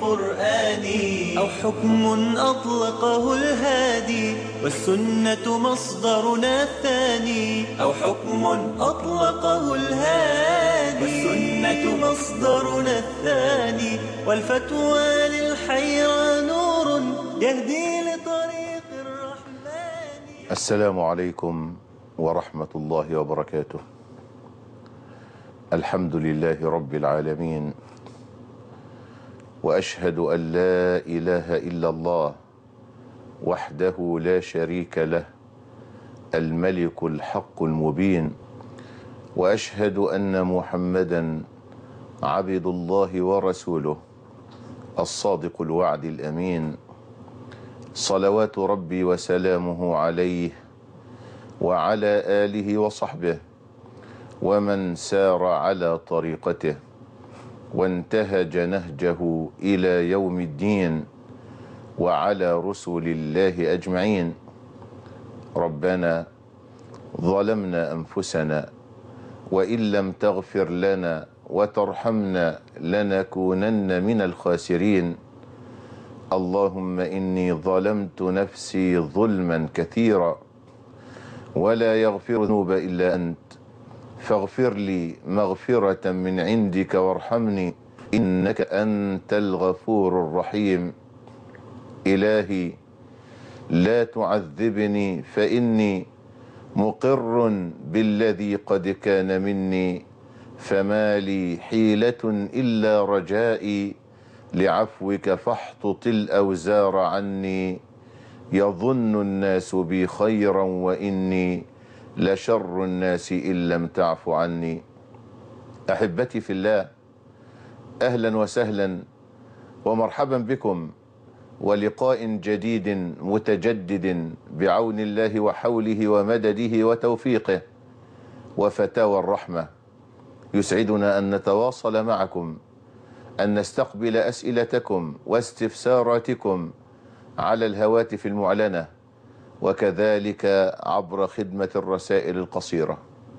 القرآن أو حكم أطلقه الهادي والسنة مصدرنا الثاني أو حكم أطلقه الهادي والسنة مصدرنا الثاني والفتوى للحيرة نور يهدي لطريق الرحمن السلام عليكم ورحمة الله وبركاته الحمد لله رب العالمين وأشهد أن لا إله إلا الله وحده لا شريك له الملك الحق المبين وأشهد أن محمدا عبد الله ورسوله الصادق الوعد الأمين صلوات ربي وسلامه عليه وعلى آله وصحبه ومن سار على طريقته وانتهج نهجه إلى يوم الدين وعلى رسل الله أجمعين ربنا ظلمنا أنفسنا وإن لم تغفر لنا وترحمنا لنكونن من الخاسرين اللهم إني ظلمت نفسي ظلما كثيرا ولا يغفر الذنوب إلا أنت فاغفر لي مغفرة من عندك وارحمني إنك أنت الغفور الرحيم إلهي لا تعذبني فإني مقر بالذي قد كان مني فما لي حيلة إلا رجائي لعفوك فاحطط الأوزار عني يظن الناس بي خيرا وإني لشر الناس إن لم تعف عني أحبتي في الله أهلا وسهلا ومرحبا بكم ولقاء جديد متجدد بعون الله وحوله ومدده وتوفيقه وفتاوى الرحمة يسعدنا أن نتواصل معكم أن نستقبل أسئلتكم واستفساراتكم على الهواتف المعلنة وكذلك عبر خدمة الرسائل القصيرة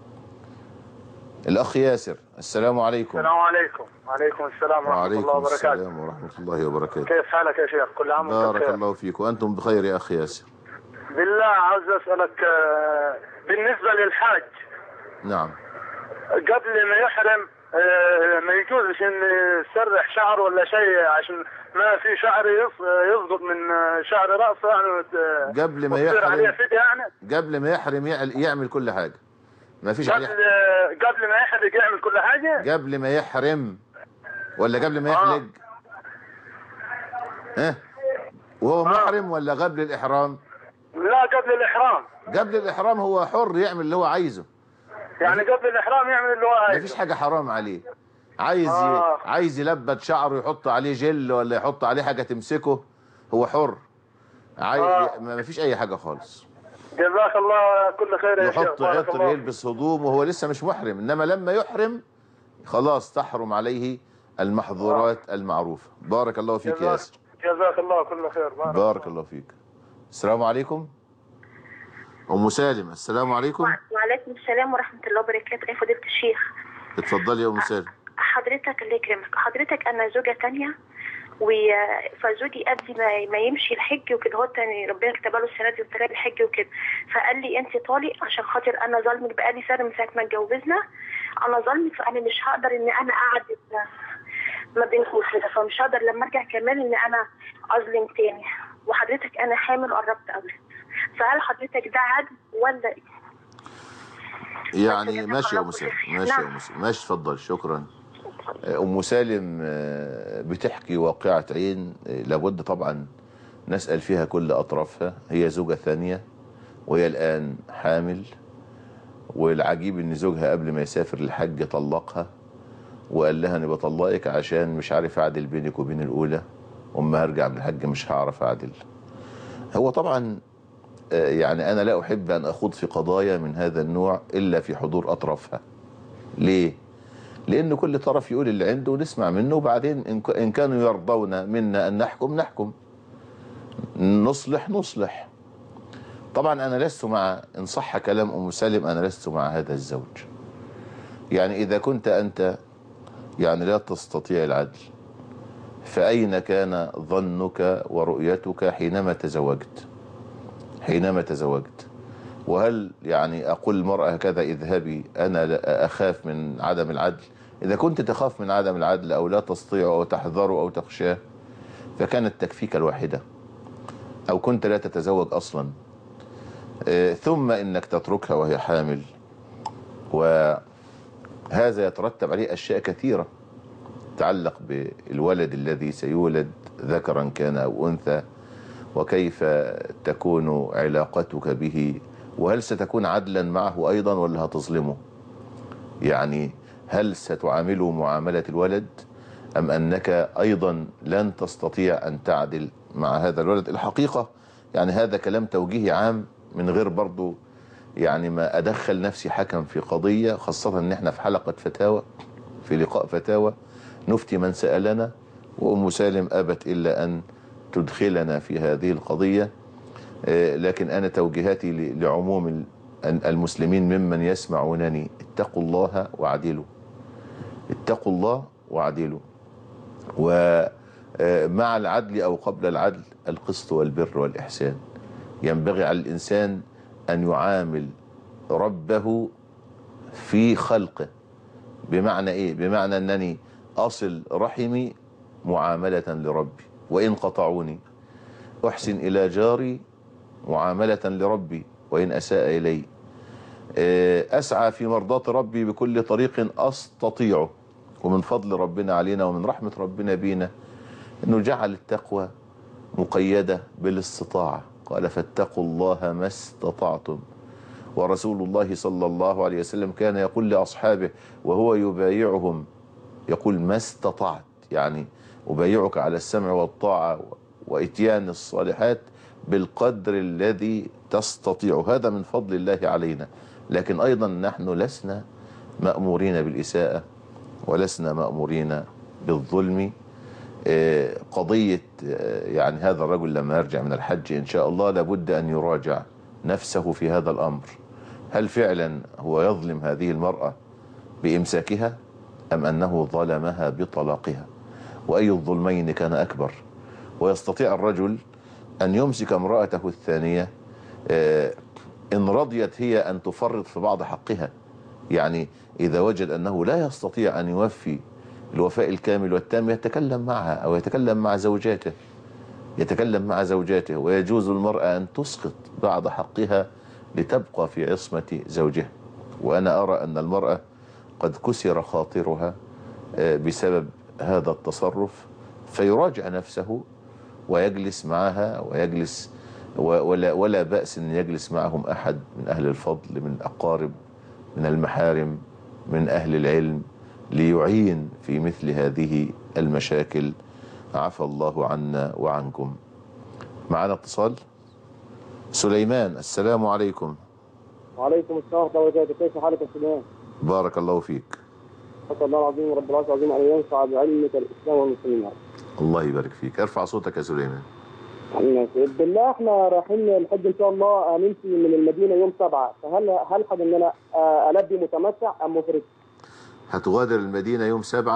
الأخ ياسر السلام عليكم السلام عليكم وعليكم السلام ورحمة الله وعليكم وبركاته السلام ورحمة الله وبركاته كيف حالك يا شيخ كل عام وانت بارك بخير الله فيك وأنتم بخير يا أخ ياسر بالله عاوز أسألك آه، بالنسبة للحاج نعم قبل ما يحرم آه، ما يجوزش ان يسرح شعر ولا شيء عشان ما في شعر يص- يسقط من آه، شعر رأسه يعني وت- قبل ما وتصير عليه يحرم فدية يعني قبل ما يحرم يعل- يعمل كل حاجة ما فيش قبل عليه آه، قبل ما يحرق يعمل كل حاجة قبل ما يحرم ولا قبل ما يحلق ها وهو محرم ولا قبل الإحرام لا قبل الإحرام قبل الإحرام هو حر يعمل اللي هو عايزه يعني قبل الإحرام يعمل اللي هو ما عايزه فيش حاجة حرام عليه عايز ي... آه. عايز يلبد شعره يحط عليه جل ولا يحط عليه حاجة تمسكه هو حر عايز آه. ما فيش أي حاجة خالص جزاك الله كل خير يا شيخ يحط بارك عطر الله فيك. يلبس هدوم وهو لسه مش محرم إنما لما يحرم خلاص تحرم عليه المحظورات المعروفة بارك الله فيك يا جزاك, ياسر جزاك الله كل خير بارك, بارك الله فيك السلام عليكم أم سالم السلام عليكم وعليكم السلام ورحمة الله وبركاته يا فضيلة الشيخ اتفضلي يا أم سالم حضرتك الله يكرمك حضرتك أنا زوجة تانية و- فزوجي قبل ما ما يمشي الحج وكده هو تاني ربنا كتب له السنه دي وطلع الحج وكده فقال لي انت طالق عشان خاطر انا ظلمك بقالي سنه من ساعه ما اتجوزنا انا ظلمك فانا مش هقدر ان انا اقعد ما بينكم كده فمش هقدر لما ارجع كمان ان انا اظلم تاني وحضرتك انا حامل وقربت اولاد فهل حضرتك ده عدل ولا إيه؟ يعني جزاك ماشي يا الله أم سالم خير. ماشي يا نعم. أم سالم ماشي اتفضل شكرا أم سالم آه، بتحكي واقعة عين آه، لابد طبعا نسأل فيها كل أطرافها هي زوجة ثانية وهي الآن حامل والعجيب إن زوجها قبل ما يسافر الحج طلقها وقال لها أنا بطلقك عشان مش عارف أعدل بينك وبين الأولى وأما هرجع من الحج مش هعرف أعدل هو طبعا آه، يعني أنا لا أحب أن أخوض في قضايا من هذا النوع إلا في حضور أطرافها ليه؟ لأن كل طرف يقول اللي عنده ونسمع منه وبعدين إن ك- إن كانوا يرضون منا أن نحكم نحكم نصلح نصلح طبعا أنا لست مع إن صح كلام أم سالم أنا لست مع هذا الزوج يعني إذا كنت أنت يعني لا تستطيع العدل فأين كان ظنك ورؤيتك حينما تزوجت حينما تزوجت وهل يعني أقول المرأة هكذا اذهبي أنا لا أخاف من عدم العدل إذا كنت تخاف من عدم العدل أو لا تستطيع أو تحذر أو تخشاه فكانت تكفيك الواحدة أو كنت لا تتزوج أصلا آه، ثم إنك تتركها وهي حامل وهذا يترتب عليه أشياء كثيرة تتعلق بالولد الذي سيولد ذكرا كان أو أنثى وكيف تكون علاقتك به وهل ستكون عدلا معه أيضا ولا هتظلمه يعني هل ستعامله معاملة الولد أم أنك أيضا لن تستطيع أن تعدل مع هذا الولد الحقيقة يعني هذا كلام توجيهي عام من غير برضو يعني ما أدخل نفسي حكم في قضية خاصة أن احنا في حلقة فتاوى في لقاء فتاوى نفتي من سألنا وأم سالم أبت إلا أن تدخلنا في هذه القضية آه، لكن أنا توجيهاتي ل- لعموم ال- المسلمين ممن يسمعونني اتقوا الله واعدلوا اتقوا الله واعدلوا ومع العدل أو قبل العدل القسط والبر والإحسان ينبغي على الإنسان أن يعامل ربه في خلقه بمعنى إيه؟ بمعنى أنني أصل رحمي معاملة لربي وإن قطعوني أحسن إلى جاري معاملة لربي وإن أساء إلي آه، أسعى في مرضاة ربي بكل طريق أستطيعه ومن فضل ربنا علينا ومن رحمة ربنا بينا أنه جعل التقوى مقيدة بالاستطاعة قال فاتقوا الله ما استطعتم ورسول الله صلى الله عليه وسلم كان يقول لأصحابه وهو يبايعهم يقول ما استطعت يعني أبايعك على السمع والطاعة وإتيان الصالحات بالقدر الذي تستطيع هذا من فضل الله علينا لكن أيضا نحن لسنا مأمورين بالإساءة ولسنا مأمورين بالظلم آه، قضية آه، يعني هذا الرجل لما يرجع من الحج إن شاء الله لابد أن يراجع نفسه في هذا الأمر هل فعلا هو يظلم هذه المرأة بإمساكها أم أنه ظلمها بطلاقها وأي الظلمين كان أكبر ويستطيع الرجل أن يمسك امرأته الثانية آه، إن رضيت هي أن تفرط في بعض حقها يعني إذا وجد أنه لا يستطيع أن يوفي الوفاء الكامل والتام يتكلم معها أو يتكلم مع زوجاته يتكلم مع زوجاته ويجوز المرأة أن تسقط بعض حقها لتبقى في عصمة زوجها وأنا أرى أن المرأة قد كسر خاطرها آه، بسبب هذا التصرف فيراجع نفسه ويجلس معها ويجلس و- ولا, ولا بأس أن يجلس معهم أحد من أهل الفضل من الأقارب من المحارم من أهل العلم ليعين في مثل هذه المشاكل عفى الله عنا وعنكم معنا اتصال سليمان السلام عليكم وعليكم السلام ورحمه الله وبركاته كيف حالك يا سليمان؟ بارك الله فيك اسال الله العظيم ورب العرش العظيم ان ينفع بعلمك الاسلام والمسلمين الله يبارك فيك ارفع صوتك يا سليمان آمين. بالله احنا رايحين الحج ان شاء الله نمشي من المدينه يوم سبعه فهل هلحق ان انا آه، البي متمتع ام مفرد؟ هتغادر المدينة يوم سبعة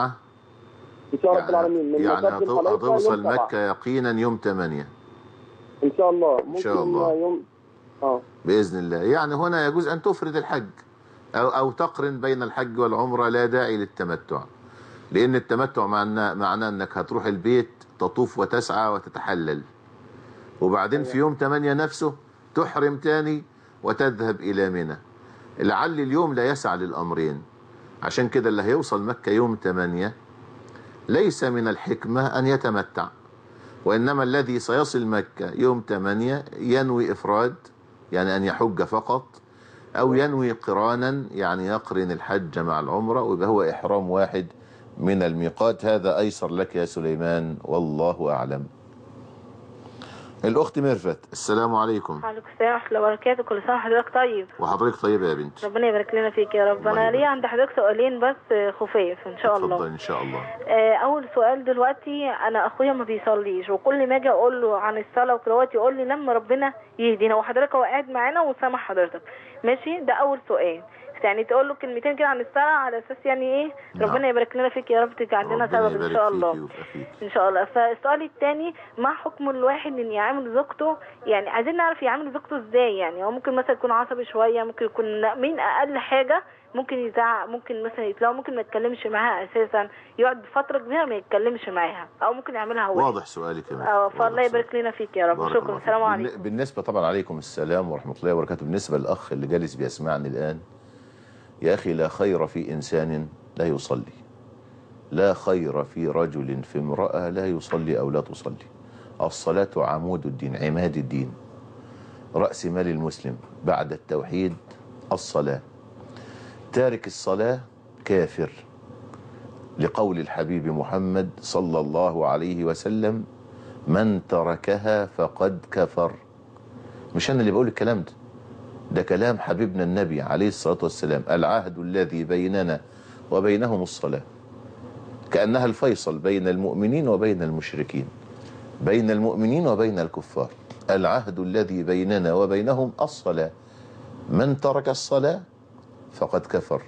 ان شاء الله رب العالمين من يعني مسجد هتو- الخليفة هتوصل يوم سبعة. مكة يقينا يوم ثمانية ان شاء الله ممكن شاء الله. يوم اه بإذن الله يعني هنا يجوز أن تفرد الحج أو, أو تقرن بين الحج والعمرة لا داعي للتمتع لأن التمتع معناه معناه أنك هتروح البيت تطوف وتسعى وتتحلل وبعدين في يوم 8 نفسه تحرم تاني وتذهب إلى منى لعل اليوم لا يسعى للأمرين عشان كده اللي هيوصل مكة يوم 8 ليس من الحكمة أن يتمتع وإنما الذي سيصل مكة يوم 8 ينوي إفراد يعني أن يحج فقط أو ينوي قرانا يعني يقرن الحج مع العمرة ويبقى هو إحرام واحد من الميقات هذا أيسر لك يا سليمان والله أعلم الأخت ميرفت السلام عليكم وعليكم السلام ورحمة الله وبركاته كل سنة وحضرتك طيب وحضرتك طيبة يا بنت ربنا يبارك لنا فيك يا رب الله أنا يبارك. ليا عند حضرتك سؤالين بس آه، خفاف إن شاء الله اتفضل إن شاء الله آه، أول سؤال دلوقتي أنا أخويا ما بيصليش وكل ما أجي أقول له عن الصلاة وكده يقول لي لما ربنا يهدينا وحضرتك هو قاعد معانا وسامع حضرتك ماشي ده أول سؤال يعني تقول له كلمتين كده عن الصلاه على اساس يعني ايه نعم. ربنا يبارك لنا فيك يا رب تجعل لنا ربنا سبب ان يبارك شاء فيكي الله وفي أخيك. ان شاء الله فالسؤال الثاني ما حكم الواحد ان يعامل زوجته يعني عايزين نعرف يعامل زوجته ازاي يعني هو ممكن مثلا يكون عصبي شويه ممكن يكون مين اقل حاجه ممكن يزعق ممكن مثلا يتلاقوا ممكن ما يتكلمش معاها اساسا يقعد فتره كبيره ما يتكلمش معاها او ممكن يعملها هو واضح سؤالك يا اه مريم. فالله واضح يبارك لنا فيك يا رب بارك الله شكرا فيك. السلام بالن- عليكم بالنسبة طبعا عليكم السلام ورحمة الله وبركاته بالنسبة للأخ اللي جالس بيسمعني الآن يا أخي لا خير في إنسان لا يصلي لا خير في رجل في امرأة لا يصلي أو لا تصلي الصلاة عمود الدين عماد الدين رأس مال المسلم بعد التوحيد الصلاة تارك الصلاة كافر لقول الحبيب محمد صلى الله عليه وسلم من تركها فقد كفر مش أنا اللي بقول الكلام ده ده كلام حبيبنا النبي عليه الصلاة والسلام العهد الذي بيننا وبينهم الصلاة كأنها الفيصل بين المؤمنين وبين المشركين بين المؤمنين وبين الكفار العهد الذي بيننا وبينهم الصلاة من ترك الصلاة فقد كفر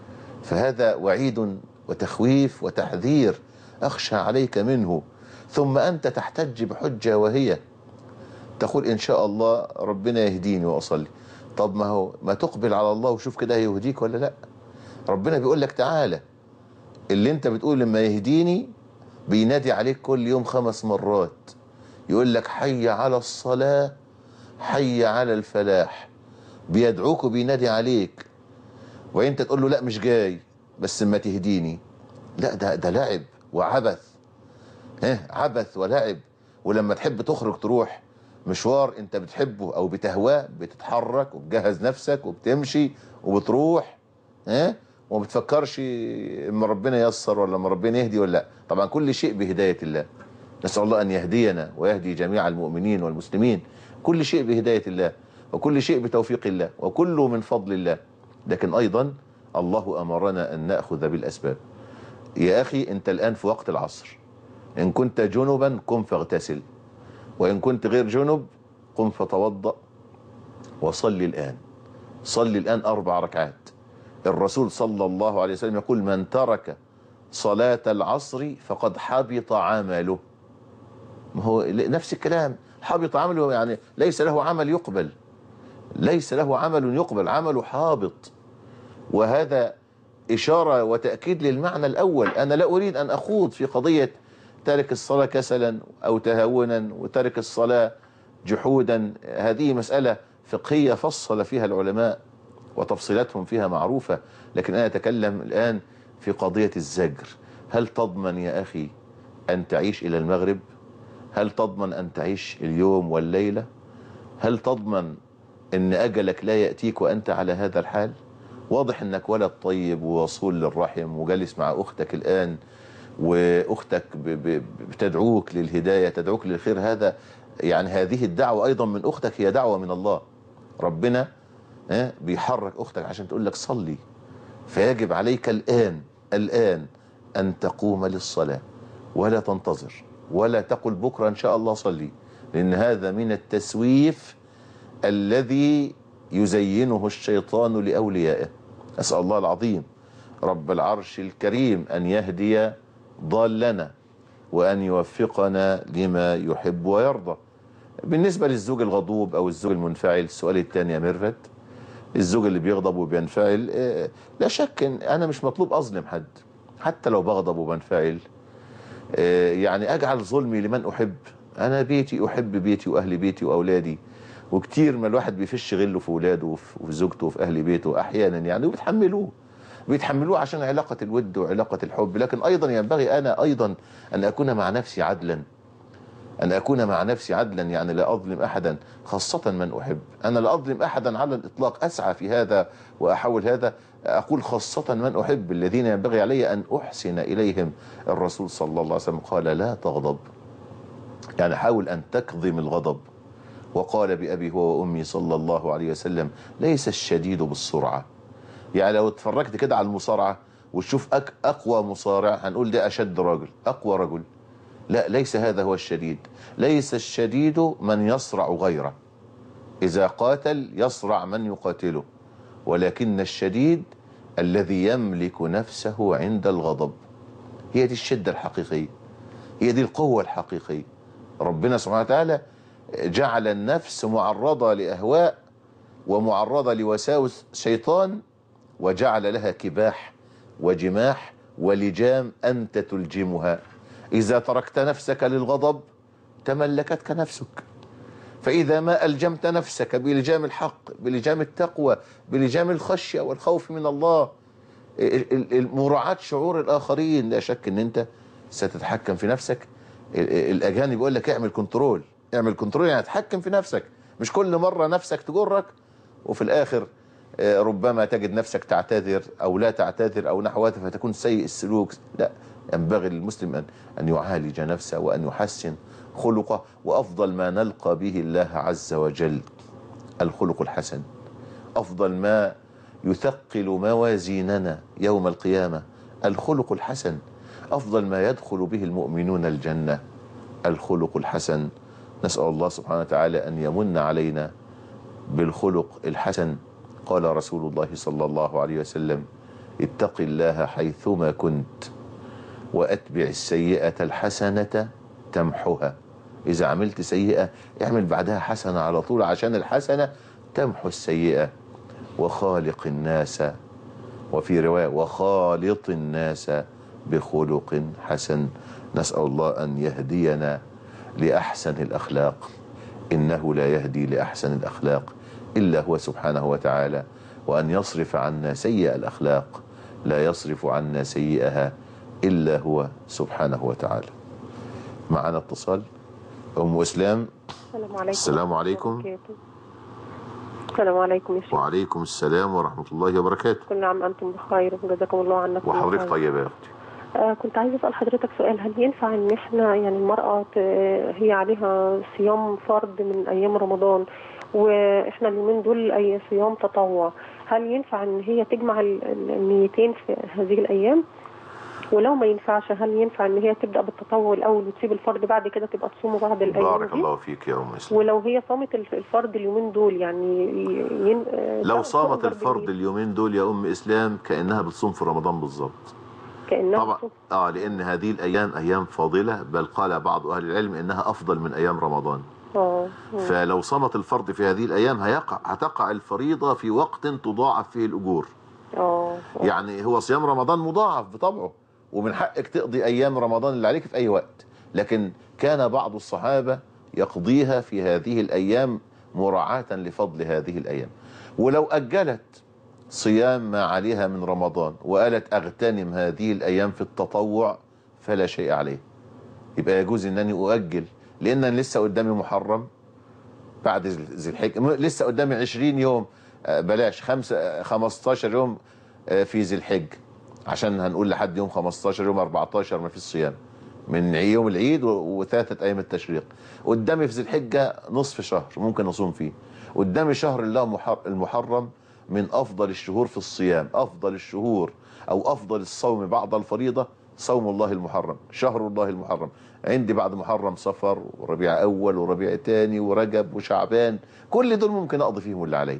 فهذا وعيد وتخويف وتحذير أخشى عليك منه ثم أنت تحتج بحجة وهي تقول إن شاء الله ربنا يهديني وأصلي طب ما هو ما تقبل على الله وشوف كده هيهديك ولا لا ربنا بيقول لك تعالى اللي انت بتقول لما يهديني بينادي عليك كل يوم خمس مرات يقول لك حي على الصلاة حي على الفلاح بيدعوك وبينادي عليك وانت تقول له لا مش جاي بس ما تهديني لا ده ده لعب وعبث ها عبث ولعب ولما تحب تخرج تروح مشوار انت بتحبه او بتهواه بتتحرك وبتجهز نفسك وبتمشي وبتروح ها وما بتفكرش اما ربنا ييسر ولا اما ربنا يهدي ولا لا طبعا كل شيء بهداية الله نسأل الله أن يهدينا ويهدي جميع المؤمنين والمسلمين كل شيء بهداية الله وكل شيء بتوفيق الله وكله من فضل الله لكن أيضا الله أمرنا أن نأخذ بالأسباب يا أخي أنت الآن في وقت العصر إن كنت جنبا قم فاغتسل وإن كنت غير جنب قم فتوضأ وصلي الآن صلي الآن أربع ركعات الرسول صلى الله عليه وسلم يقول من ترك صلاة العصر فقد حبط عمله ما هو نفس الكلام حبط عمله يعني ليس له عمل يقبل ليس له عمل يقبل عمله حابط وهذا إشارة وتأكيد للمعنى الأول أنا لا أريد أن أخوض في قضية تارك الصلاة كسلا أو تهاونا وتارك الصلاة جحودا هذه مسألة فقهية فصل فيها العلماء وتفصيلاتهم فيها معروفة لكن أنا أتكلم الآن في قضية الزجر هل تضمن يا أخي أن تعيش إلى المغرب هل تضمن أن تعيش اليوم والليلة هل تضمن أن أجلك لا يأتيك وأنت على هذا الحال واضح أنك ولد طيب ووصول للرحم وجالس مع أختك الآن وأختك ب- ب- بتدعوك للهداية تدعوك للخير هذا يعني هذه الدعوة أيضا من أختك هي دعوة من الله ربنا ها، بيحرك أختك عشان تقول لك صلي فيجب عليك الآن الآن أن تقوم للصلاة ولا تنتظر ولا تقل بكرة إن شاء الله صلي لأن هذا من التسويف الذي يزينه الشيطان لأوليائه أسأل الله العظيم رب العرش الكريم أن يهدي ضالنا وأن يوفقنا لما يحب ويرضى بالنسبة للزوج الغضوب أو الزوج المنفعل السؤال الثاني يا ميرفت الزوج اللي بيغضب وبينفعل آه، لا شك إن أنا مش مطلوب أظلم حد حتى لو بغضب وبنفعل آه، يعني أجعل ظلمي لمن أحب أنا بيتي أحب بيتي وأهل بيتي وأولادي وكتير ما الواحد بيفش غله في ولاده وفي وفي زوجته وفي أهل بيته أحيانا يعني وبيتحملوه بيتحملوه عشان علاقة الود وعلاقة الحب لكن أيضا ينبغي أنا أيضا أن أكون مع نفسي عدلا أن أكون مع نفسي عدلا يعني لا أظلم أحدا خاصة من أحب أنا لا أظلم أحدا على الإطلاق أسعى في هذا وأحاول هذا أقول خاصة من أحب الذين ينبغي علي أن أحسن إليهم الرسول صلى الله عليه وسلم قال لا تغضب يعني حاول أن تكظم الغضب وقال بأبي هو وأمي صلى الله عليه وسلم ليس الشديد بالسرعة يعني لو اتفرجت كده على المصارعة وتشوف أك أقوى مصارع هنقول ده أشد راجل أقوى رجل لا ليس هذا هو الشديد ليس الشديد من يصرع غيره إذا قاتل يصرع من يقاتله ولكن الشديد الذي يملك نفسه عند الغضب هي دي الشدة الحقيقية هي دي القوة الحقيقية ربنا سبحانه وتعالى جعل النفس معرضة لأهواء ومعرضة لوساوس شيطان وجعل لها كباح وجماح ولجام أنت تلجمها إذا تركت نفسك للغضب تملكتك نفسك فإذا ما ألجمت نفسك بلجام الحق بلجام التقوى بلجام الخشية والخوف من الله ال- ال- ال- مراعاة شعور الآخرين لا شك أن أنت ستتحكم في نفسك ال- ال- الأجانب يقول لك اعمل كنترول اعمل كنترول يعني تحكم في نفسك مش كل مرة نفسك تجرك وفي الآخر آه، ربما تجد نفسك تعتذر أو لا تعتذر أو نحوها فتكون سيء السلوك لا ينبغي للمسلم أن, أن يعالج نفسه وأن يحسن خلقه وأفضل ما نلقى به الله عز وجل الخلق الحسن أفضل ما يثقل موازيننا يوم القيامة الخلق الحسن أفضل ما يدخل به المؤمنون الجنة الخلق الحسن نسأل الله سبحانه وتعالى أن يمن علينا بالخلق الحسن قال رسول الله صلى الله عليه وسلم اتق الله حيثما كنت وأتبع السيئة الحسنة تمحها إذا عملت سيئة اعمل بعدها حسنة على طول عشان الحسنة تمحو السيئة وخالق الناس وفي رواية وخالط الناس بخلق حسن نسأل الله أن يهدينا لأحسن الأخلاق إنه لا يهدي لأحسن الأخلاق إلا هو سبحانه وتعالى وأن يصرف عنا سيئ الأخلاق لا يصرف عنا سيئها إلا هو سبحانه وتعالى معنا اتصال أم إسلام السلام عليكم السلام ورحمة الله عليكم. وبركاته. السلام عليكم يا شيخ وعليكم السلام ورحمة الله وبركاته كل عام أنتم بخير وجزاكم الله عنا كل وحضرتك خير. طيبة يا أختي آه كنت عايزة أسأل حضرتك سؤال هل ينفع إن إحنا يعني المرأة ت- هي عليها صيام فرض من أيام رمضان وإحنا اليومين دول أي صيام تطوع هل ينفع إن هي تجمع ال- ال- النيتين في هذه الأيام؟ ولو ما ينفعش هل ينفع إن هي تبدأ بالتطوع الأول وتسيب الفرض بعد كده تبقى تصومه بعد الأيام بارك دي؟ الله فيك يا أم إسلام ولو هي صامت الف- الفرض اليومين دول يعني ي- ين... آه، لو لا، صامت تقدر الفرض بالنية. اليومين دول يا أم إسلام كأنها بتصوم في رمضان بالظبط كأنها طبعا بتصوم. اه لان هذه الايام ايام فاضله بل قال بعض اهل العلم انها افضل من ايام رمضان اه آه. فلو صامت الفرض في هذه الايام هيقع هتقع الفريضه في وقت تضاعف فيه الاجور اه آه. يعني هو صيام رمضان مضاعف بطبعه ومن حقك تقضي ايام رمضان اللي عليك في اي وقت لكن كان بعض الصحابه يقضيها في هذه الايام مراعاه لفضل هذه الايام ولو اجلت صيام ما عليها من رمضان وقالت اغتنم هذه الايام في التطوع فلا شيء عليه يبقى يجوز انني اؤجل لان أنا لسه قدامي محرم بعد ذي الحجه م- لسه قدامي 20 يوم آه، بلاش خمسة آه، 15 يوم آه، في ذي الحج عشان هنقول لحد يوم 15 يوم 14 ما فيش صيام من يوم العيد و- وثلاثة أيام التشريق قدامي في ذي الحجة نصف شهر ممكن أصوم فيه قدامي شهر الله محر- المحرم من أفضل الشهور في الصيام أفضل الشهور أو أفضل الصوم بعد الفريضة صوم الله المحرم شهر الله المحرم عندي بعد محرم صفر وربيع أول وربيع تاني ورجب وشعبان كل دول ممكن أقضي فيهم اللي عليا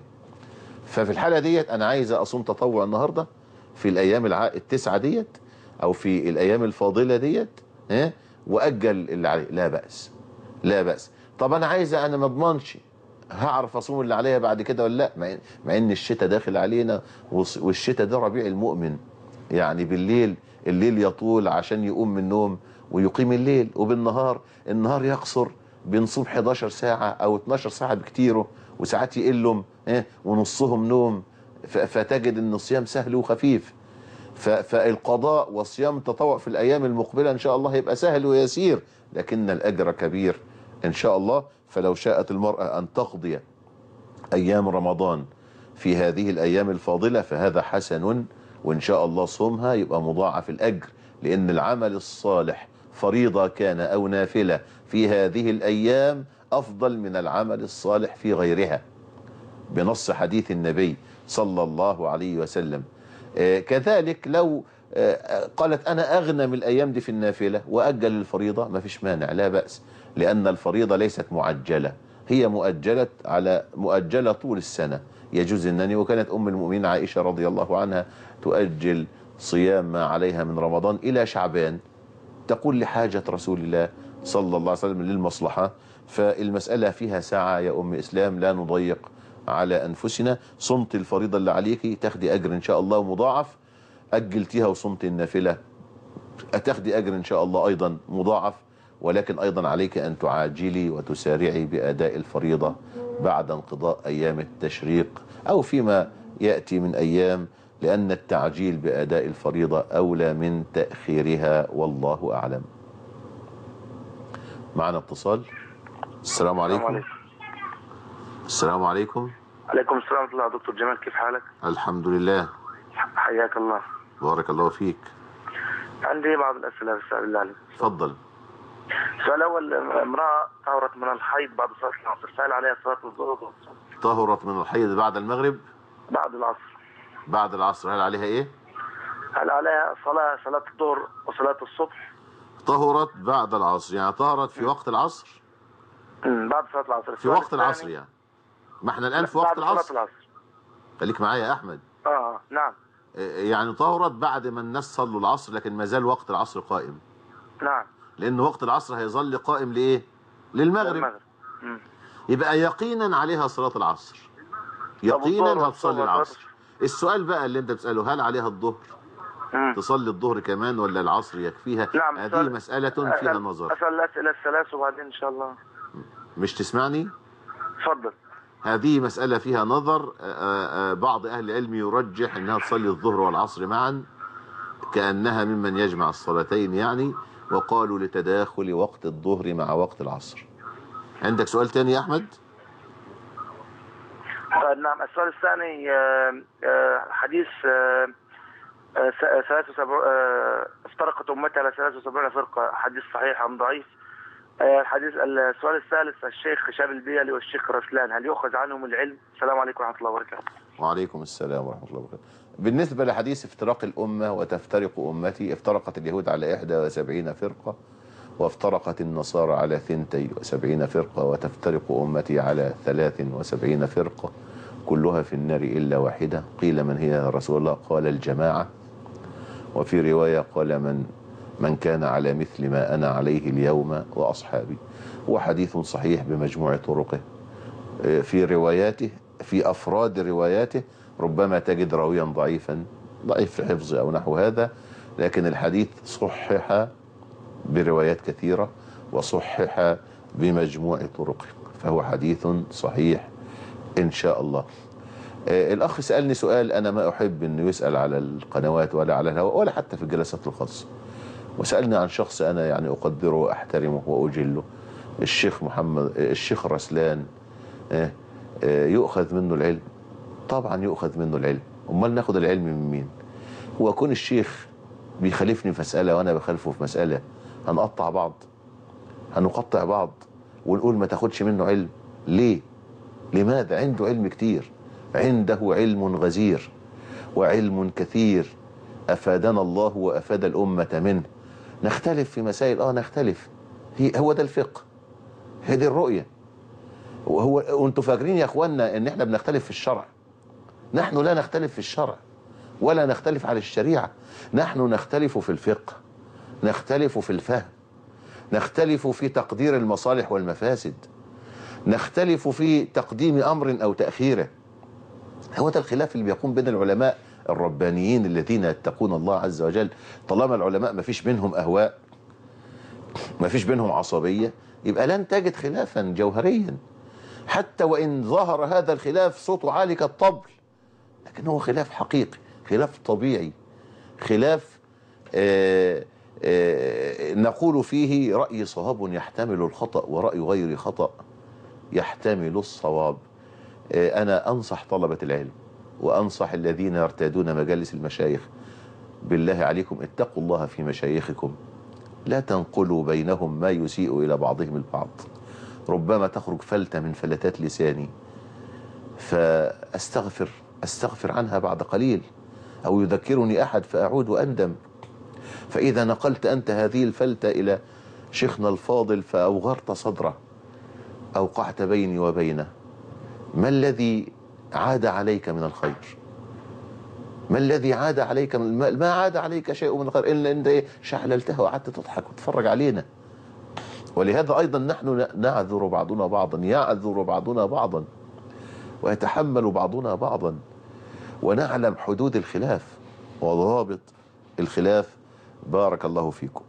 ففي الحالة ديت أنا عايز أصوم تطوع النهاردة في الأيام الع... التسعة ديت أو في الأيام الفاضلة ديت ها وأجل اللي عليه لا بأس لا بأس طب أنا عايز أنا ما أضمنش هعرف أصوم اللي عليا بعد كده ولا لا مع, مع إن الشتاء داخل علينا والص- والشتاء ده ربيع المؤمن يعني بالليل الليل يطول عشان يقوم من النوم ويقيم الليل وبالنهار النهار يقصر بنصوم 11 ساعة أو 12 ساعة بكتيره وساعات يقلهم إيه ونصهم نوم ف- فتجد ان الصيام سهل وخفيف ف- فالقضاء وصيام التطوع في الايام المقبله ان شاء الله هيبقى سهل ويسير لكن الاجر كبير ان شاء الله فلو شاءت المراه ان تقضي ايام رمضان في هذه الايام الفاضله فهذا حسن وان شاء الله صومها يبقى مضاعف الاجر لان العمل الصالح فريضه كان او نافله في هذه الايام افضل من العمل الصالح في غيرها بنص حديث النبي صلى الله عليه وسلم آه، كذلك لو آه، قالت أنا أغنم الأيام دي في النافلة وأجل الفريضة ما فيش مانع لا بأس لأن الفريضة ليست معجلة هي مؤجلة على مؤجلة طول السنة يجوز أنني وكانت أم المؤمنين عائشة رضي الله عنها تؤجل صيام ما عليها من رمضان إلى شعبان تقول لحاجة رسول الله صلى الله عليه وسلم للمصلحة فالمسألة فيها ساعة يا أم إسلام لا نضيق على أنفسنا صمت الفريضة اللي عليكي تاخدي أجر إن شاء الله مضاعف أجلتيها وصمت النافلة أتاخدي أجر إن شاء الله أيضا مضاعف ولكن أيضا عليك أن تعاجلي وتسارعي بأداء الفريضة بعد انقضاء أيام التشريق أو فيما يأتي من أيام لأن التعجيل بأداء الفريضة أولى من تأخيرها والله أعلم معنا اتصال السلام عليكم السلام عليكم عليكم السلام ورحمة الله دكتور جمال كيف حالك؟ الحمد لله حياك الله بارك الله فيك عندي بعض الأسئلة بس بالله عليك تفضل السؤال الأول امرأة طهرت من الحيض بعد صلاة العصر سأل عليها صلاة الظهر طهرت من الحيض بعد المغرب بعد العصر بعد العصر هل عليها ايه هل عليها صلاة صلاة الظهر وصلاة الصبح؟ طهرت بعد العصر يعني طهرت في وقت العصر أمم، بعد صلاة العصر في السؤال وقت الثاني- العصر يعني ما احنا الآن في بعد وقت صلاة العصر العصر خليك معايا يا أحمد اه آه، نعم إيه، يعني طهرت بعد ما الناس صلوا العصر لكن ما زال وقت العصر قائم نعم لأن وقت العصر هيظل قائم لإيه للمغرب المغرب أمم. يبقى يقينا عليها صلاة العصر يقينا الظهر هتصلي والصبح العصر السؤال بقى اللي انت بتسأله هل عليها الظهر أمم. تصلي الظهر كمان ولا العصر يكفيها نعم، هذه السؤال- مسألة فيها أسأل- نظر أسأل الأسئلة الثلاث وبعدين إن شاء الله مش تسمعني تفضل هذه مسألة فيها نظر آه، آه، بعض أهل العلم يرجح أنها تصلي الظهر والعصر معا كأنها ممن يجمع الصلاتين يعني وقالوا لتداخل وقت الظهر مع وقت العصر عندك سؤال تاني يا أحمد طيب نعم السؤال الثاني آه، آه، حديث آه، آه، س- ثلاث وسبع آه، افترقت أمتي على 73 فرقة حديث صحيح أم ضعيف آه، الحديث السؤال الثالث الشيخ شاب البيلي والشيخ رسلان هل يؤخذ عنهم العلم السلام عليكم ورحمة الله وبركاته وعليكم السلام ورحمة الله وبركاته بالنسبة لحديث افتراق الأمة وتفترق أمتي افترقت اليهود على 71 فرقة وافترقت النصارى على 72 فرقة وتفترق أمتي على 73 فرقة كلها في النار إلا واحدة قيل من هي يا رسول الله قال الجماعة وفي رواية قال من من كان على مثل ما أنا عليه اليوم وأصحابي وحديث صحيح بمجموع طرقه في رواياته في أفراد رواياته ربما تجد راويا ضعيفا ضعيف في حفظ أو نحو هذا لكن الحديث صحح بروايات كثيرة وصحح بمجموع طرقه فهو حديث صحيح إن شاء الله آه، الأخ سألني سؤال أنا ما أحب أنه يسأل على القنوات ولا على الهواء ولا حتى في الجلسات الخاصة وسألني عن شخص أنا يعني أقدره وأحترمه وأجله الشيخ محمد الشيخ رسلان آه، آه، يؤخذ منه العلم طبعا يؤخذ منه العلم امال ناخد العلم من مين هو كون الشيخ بيخالفني في مسألة وانا بخالفه في مسألة هنقطع بعض هنقطع بعض ونقول ما تاخدش منه علم ليه لماذا عنده علم كتير عنده علم غزير وعلم كثير أفادنا الله وأفاد الأمة منه نختلف في مسائل آه نختلف هي هو ده الفقه هي دي الرؤية وهو وانتوا فاكرين يا اخوانا ان احنا بنختلف في الشرع نحن لا نختلف في الشرع ولا نختلف على الشريعة نحن نختلف في الفقه نختلف في الفهم نختلف في تقدير المصالح والمفاسد نختلف في تقديم أمر أو تأخيره هو ده الخلاف اللي بيقوم بين العلماء الربانيين الذين يتقون الله عز وجل طالما العلماء ما فيش بينهم أهواء ما فيش بينهم عصبية يبقى لن تجد خلافا جوهريا حتى وإن ظهر هذا الخلاف صوته عالي كالطبل لكن هو خلاف حقيقي خلاف طبيعي خلاف آآ آآ نقول فيه رأي صواب يحتمل الخطأ ورأي غير خطأ يحتمل الصواب أنا أنصح طلبة العلم وأنصح الذين يرتادون مجالس المشايخ بالله عليكم اتقوا الله في مشايخكم لا تنقلوا بينهم ما يسيء إلى بعضهم البعض ربما تخرج فلتة من فلتات لساني فأستغفر أستغفر عنها بعد قليل أو يذكرني أحد فأعود وأندم فإذا نقلت أنت هذه الفلتة إلى شيخنا الفاضل فأوغرت صدره أوقعت بيني وبينه ما الذي عاد عليك من الخير ما الذي عاد عليك من ما, ما عاد عليك شيء من الخير الا انت ايه شعللتها وقعدت تضحك وتتفرج علينا ولهذا ايضا نحن نعذر بعضنا بعضا يعذر بعضنا بعضا ويتحمل بعضنا بعضا ونعلم حدود الخلاف وضوابط الخلاف بارك الله فيكم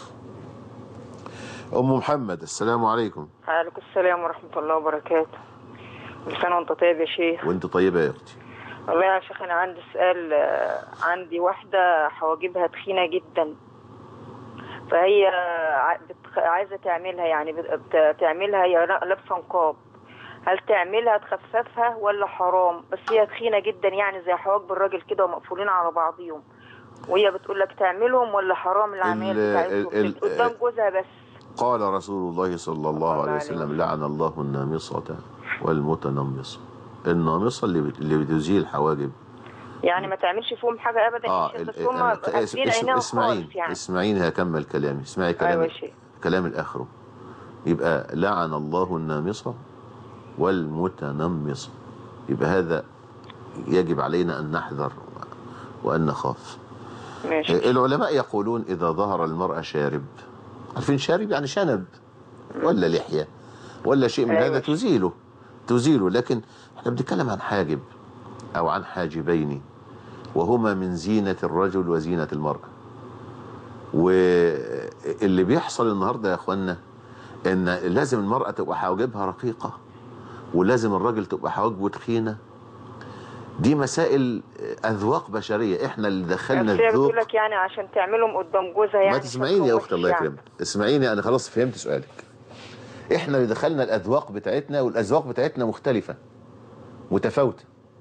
ام محمد السلام عليكم وعليكم السلام ورحمة الله وبركاته كل سنة وانت طيب يا شيخ وانت طيبه يا اختي والله يا شيخ أنا عندي سؤال آه، عندي واحدة حواجبها تخينة جدا فهي ع- بتخ- عايزة تعملها يعني بت- بت- تعملها هي لابسة نقاب هل تعملها تخففها ولا حرام بس هي تخينة جدا يعني زي حواجب الراجل كده ومقفولين على بعضيهم وهي بتقول لك تعملهم ولا حرام الأعمال ال- بتاعتهم ال- ال- قدام جوزها بس قال رسول الله صلى الله عليه وسلم لعن الله النامصة والمتنمصة النامصة اللي بت- اللي بتزيل حواجب يعني ما تعملش فيهم حاجة أبدا اه يا شيخ، بس ال- هم أنا- قافلين اس- عينيهم اسمعين خالص يعني اسمعيني هكمل كلامي اسمعي أيوة كلامي يا شيخ كلام الاخره يبقى لعن الله النامصة والمتنمصة يبقى هذا يجب علينا أن نحذر وأن نخاف ماشي العلماء يقولون إذا ظهر المرأة شارب عارفين شارب يعني شنب ولا لحية ولا شيء من أيوة. هذا تزيله تزيله لكن احنا بنتكلم عن حاجب أو عن حاجبين وهما من زينة الرجل وزينة المرأة واللي بيحصل النهاردة يا أخوانا إن لازم المرأة تبقى حواجبها رقيقة ولازم الراجل تبقى حواجبه تخينة دي مسائل أذواق بشرية احنا اللي دخلنا بس هي الذوق بتقول لك يعني عشان تعملهم قدام جوزها يعني ما تسمعيني يا اخت الله يعني. يكرمك اسمعيني انا خلاص فهمت سؤالك احنا اللي دخلنا الاذواق بتاعتنا والاذواق بتاعتنا مختلفة متفاوتة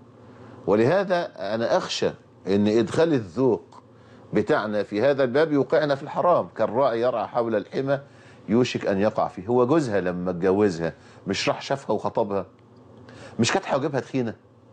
ولهذا انا اخشى ان ادخال الذوق بتاعنا في هذا الباب يوقعنا في الحرام كالراعي يرعى حول الحمى يوشك ان يقع فيه هو جوزها لما اتجوزها مش راح شافها وخطبها مش كانت حواجبها تخينه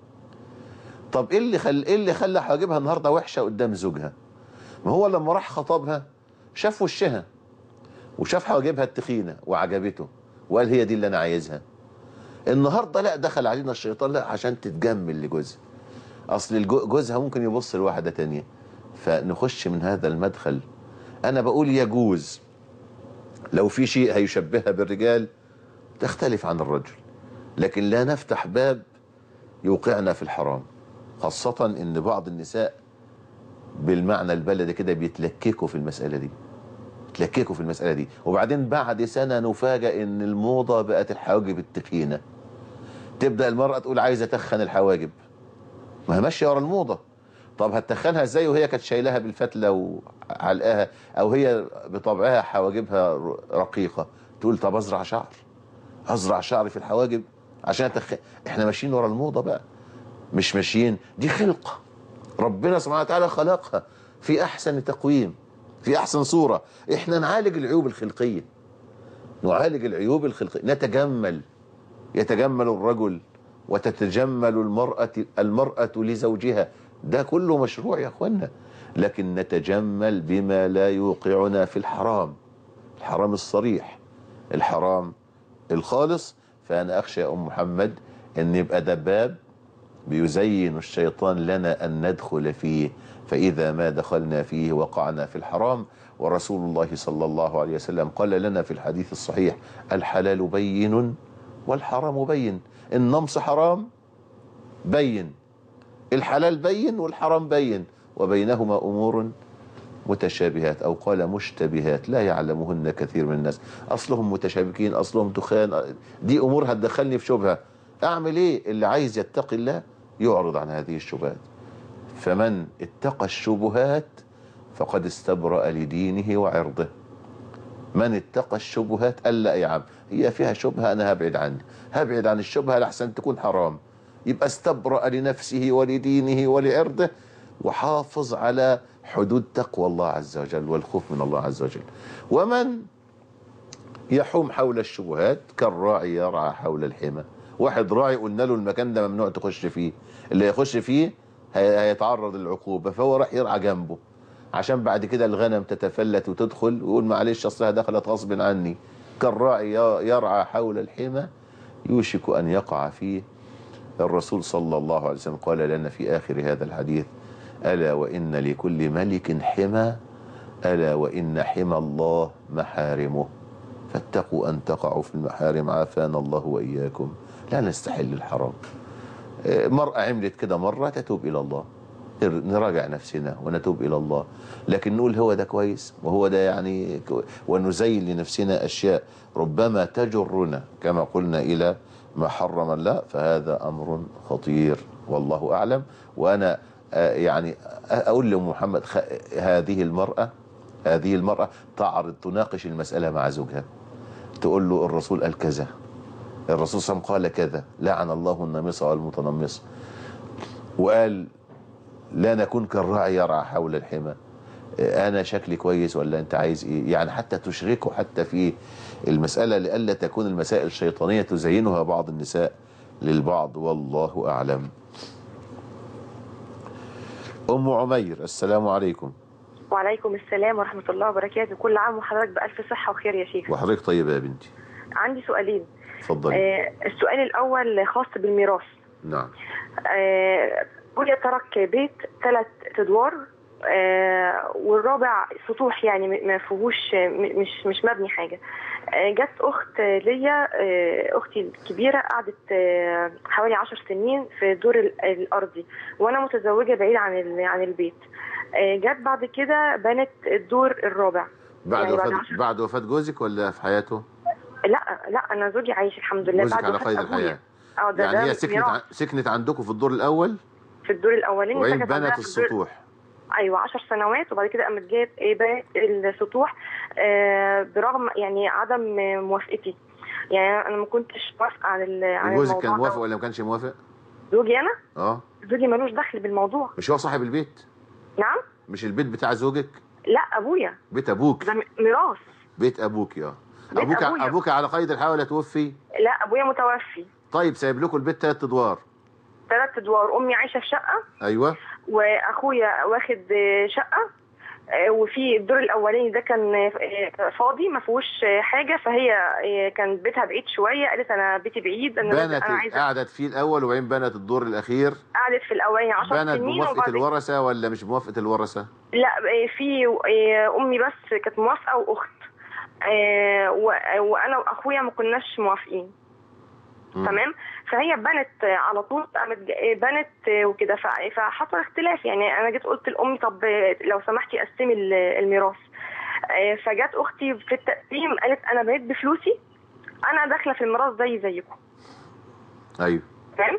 طب ايه اللي خل... ايه اللي خلى حواجبها النهارده وحشه قدام زوجها ما هو لما راح خطبها شاف وشها وشاف حواجبها التخينه وعجبته وقال هي دي اللي انا عايزها النهارده لا دخل علينا الشيطان لا عشان تتجمل لجوزها اصل الجو- جوزها ممكن يبص لواحده تانية فنخش من هذا المدخل انا بقول يجوز لو في شيء هيشبهها بالرجال تختلف عن الرجل لكن لا نفتح باب يوقعنا في الحرام خاصة ان بعض النساء بالمعنى البلدي كده بيتلككوا في المسألة دي يتلككوا في المسألة دي وبعدين بعد سنة نفاجأ ان الموضة بقت الحواجب التخينة تبدأ المرأة تقول عايزة تخن الحواجب ما هي ماشية ورا الموضة طب هتخنها ازاي وهي كانت شايلها بالفتلة وعلقاها او هي بطبعها حواجبها ر- رقيقة تقول طب ازرع شعر ازرع شعري في الحواجب عشان أتخ... احنا ماشيين ورا الموضة بقى مش ماشيين دي خلقة ربنا سبحانه وتعالى خلقها في احسن تقويم في احسن صورة احنا نعالج العيوب الخلقية نعالج العيوب الخلقية نتجمل يتجمل الرجل وتتجمل المرأة المرأة لزوجها ده كله مشروع يا اخوانا لكن نتجمل بما لا يوقعنا في الحرام الحرام الصريح الحرام الخالص فأنا أخشى يا أم محمد أن يبقى ده باب بيزين الشيطان لنا أن ندخل فيه فإذا ما دخلنا فيه وقعنا في الحرام ورسول الله صلى الله عليه وسلم قال لنا في الحديث الصحيح الحلال بين والحرام بين النمص حرام بين الحلال بين والحرام بين وبينهما أمور متشابهات أو قال مشتبهات لا يعلمهن كثير من الناس أصلهم متشابكين أصلهم تخان دي أمور هتدخلني في شبهة أعمل إيه اللي عايز يتقي الله يعرض عن هذه الشبهات فمن اتقى الشبهات فقد استبرأ لدينه وعرضه من اتقى الشبهات قال لا يا عم هي فيها شبهة أنا هبعد عني هبعد عن الشبهة لحسن تكون حرام يبقى استبرأ لنفسه ولدينه ولعرضه وحافظ على حدود تقوى الله عز وجل والخوف من الله عز وجل ومن يحوم حول الشبهات كالراعي يرعى حول الحمى واحد راعي قلنا له المكان ده ممنوع تخش فيه اللي يخش فيه هي- هيتعرض للعقوبة فهو راح يرعى جنبه عشان بعد كده الغنم تتفلت وتدخل ويقول معلش اصلها دخلت غصب عني كالراعي ي- يرعى حول الحمى يوشك أن يقع فيه الرسول صلى الله عليه وسلم قال لنا في آخر هذا الحديث ألا وإن لكل ملك حمى ألا وإن حمى الله محارمه فاتقوا أن تقعوا في المحارم عافانا الله وإياكم لا نستحل الحرام آه، مرأة عملت كده مرة تتوب إلى الله نر- نراجع نفسنا ونتوب إلى الله لكن نقول هو ده كويس وهو ده يعني كو- ونزين لنفسنا أشياء ربما تجرنا كما قلنا إلى ما حرم الله فهذا أمر خطير والله أعلم وأنا آه، يعني أقول لمحمد خ- هذه المرأة هذه المرأة تعرض تناقش المسألة مع زوجها تقول له الرسول قال كذا الرسول صلى الله عليه وسلم قال كذا لعن الله النامصة والمتنمصة وقال لا نكون كالراعي يرعى حول الحمى انا شكلي كويس ولا انت عايز ايه يعني حتى تشركه حتى في المسألة لألا تكون المسائل الشيطانية تزينها بعض النساء للبعض والله أعلم أم عمير السلام عليكم وعليكم السلام ورحمة الله وبركاته كل عام وحضرتك بألف صحة وخير يا شيخ وحضرتك طيبة يا بنتي عندي سؤالين اتفضلي آه السؤال الأول خاص بالميراث نعم آه أبويا ترك بيت ثلاث أدوار آه والرابع سطوح يعني م- ما فيهوش م- مش مش مبني حاجة آه جت أخت ليا آه أختي الكبيرة قعدت آه حوالي عشر سنين في الدور ال- الأرضي وأنا متزوجة بعيد عن ال- عن البيت آه جت بعد كده بنت الدور الرابع بعد يعني بعد وفاة عشر- بعد وفاة جوزك ولا في حياته لا لا انا زوجي عايش الحمد لله جوزك بعد على وفاة قيد أبويا. الحياة اه ده يعني ده هي سكنت ميراث. ع- سكنت عندكم في الدور الأول في الدور الاولاني وإن سكنت عندها بنت في الدور- السطوح ايوه 10 سنوات وبعد كده قامت جايه ايه بنت السطوح آه برغم يعني عدم موافقتي يعني انا ما كنتش موافقه عن ال- عن وجوزك الموضوع كان ده. موافق ولا ما كانش موافق زوجي انا اه زوجي ملوش دخل بالموضوع مش هو صاحب البيت نعم مش البيت بتاع زوجك لا ابويا بيت أبوك ده م- ميراث بيت أبوك يا بيت أبوك أبويا. أبوك على قيد الحياة ولا توفي لا ابويا متوفي طيب سايب لكم البيت ثلاث أدوار ثلاث ادوار امي عايشه في شقه أيوه واخويا واخد آه، شقه آه، وفي الدور الاولاني ده كان آه، فاضي ما فيهوش آه، حاجه فهي آه، كان بيتها بعيد شويه قالت انا بيتي بعيد انا لازم- بنت انا عايزه قعدت فيه الأول وبعدين بنت الدور الأخير قعدت في الاولاني 10 بنت سنين بموافقة وبعد الورثة ولا مش بموافقة الورثة لا آه، في آه، امي بس كانت موافقه واخت آه، و- وانا واخويا ما كناش موافقين مم. تمام فهي بنت آه، على طول قامت ج- آه، بنت آه، وكده ف- فحصل اختلاف يعني انا جيت قلت لامي طب آه، لو سمحتي قسمي ال- الميراث آه، فجت اختي في التقديم قالت انا بقيت بفلوسي انا داخله في الميراث زي زيكم أيوه تمام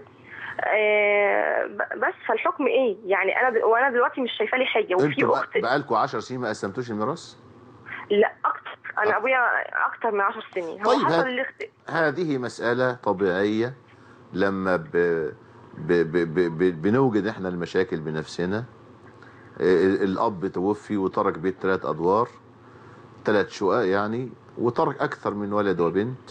آه، ب- بس فالحكم ايه يعني انا دل- وانا دلوقتي مش شايفه لي حاجه وفي انتوا اخت بقى- بقالكوا 10 سنين ما قسمتوش الميراث لا اكتر انا ابويا اكتر من 10 سنين هو طيب، حصل هات- الاخت... هذه مسألة طبيعية لما ب... ب... ب... ب... ب... بنوجد احنا المشاكل بنفسنا ال- الأب توفي وترك بيت ثلاث أدوار ثلاث شقق يعني وترك أكثر من ولد وبنت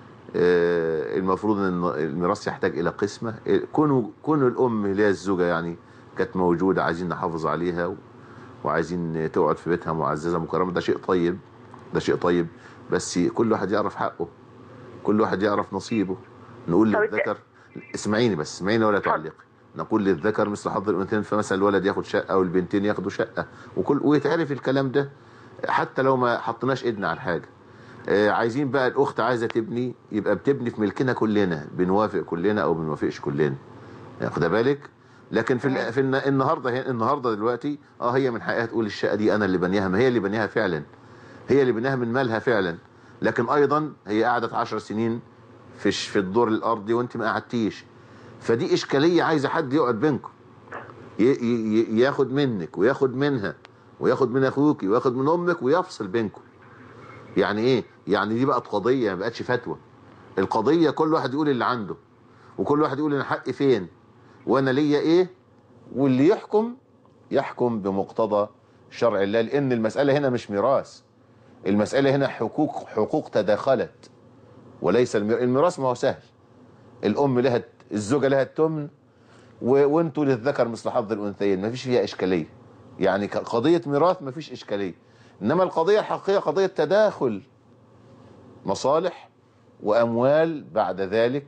آه، المفروض ان الميراث يحتاج الى قسمه آه، كونوا كونوا الام اللي هي الزوجه يعني كانت موجوده عايزين نحافظ عليها و- وعايزين تقعد في بيتها معززه مكرمه ده شيء طيب ده شيء طيب بس كل واحد يعرف حقه كل واحد يعرف نصيبه نقول طب للذكر اسمعيني بس اسمعيني ولا تعلقي نقول للذكر مثل حظ الانثيين فمثلا الولد ياخد شقه والبنتين ياخدوا شقه وكل ويتعرف الكلام ده حتى لو ما حطيناش ايدنا على الحاجه آه، عايزين بقى الاخت عايزه تبني يبقى بتبني في ملكنا كلنا بنوافق كلنا او بنوافقش كلنا واخد بالك لكن في ال- في الن- النهارده هي- النهارده دلوقتي اه هي من حقها تقول الشقه دي انا اللي بنيها ما هي اللي بنيها فعلا هي اللي بنيها من مالها فعلا لكن ايضا هي قعدت 10 سنين في الش- في الدور الارضي وانت ما قعدتيش فدي اشكاليه عايزه حد يقعد بينكم ي- ي- ي- ياخد منك وياخد منها وياخد من اخوك وياخد من امك ويفصل بينكم يعني ايه يعني دي بقت قضيه ما بقتش فتوى القضيه كل واحد يقول اللي عنده وكل واحد يقول انا حقي فين وانا ليا ايه واللي يحكم يحكم بمقتضى شرع الله لان المساله هنا مش ميراث المساله هنا حقوق حقوق تداخلت وليس الميراث الميراث ما هو سهل الام لها الزوجه لها التمن و- وانتوا للذكر مثل حظ الانثيين ما فيش فيها اشكاليه يعني قضيه ميراث ما فيش اشكاليه انما القضيه الحقيقيه قضيه تداخل مصالح واموال بعد ذلك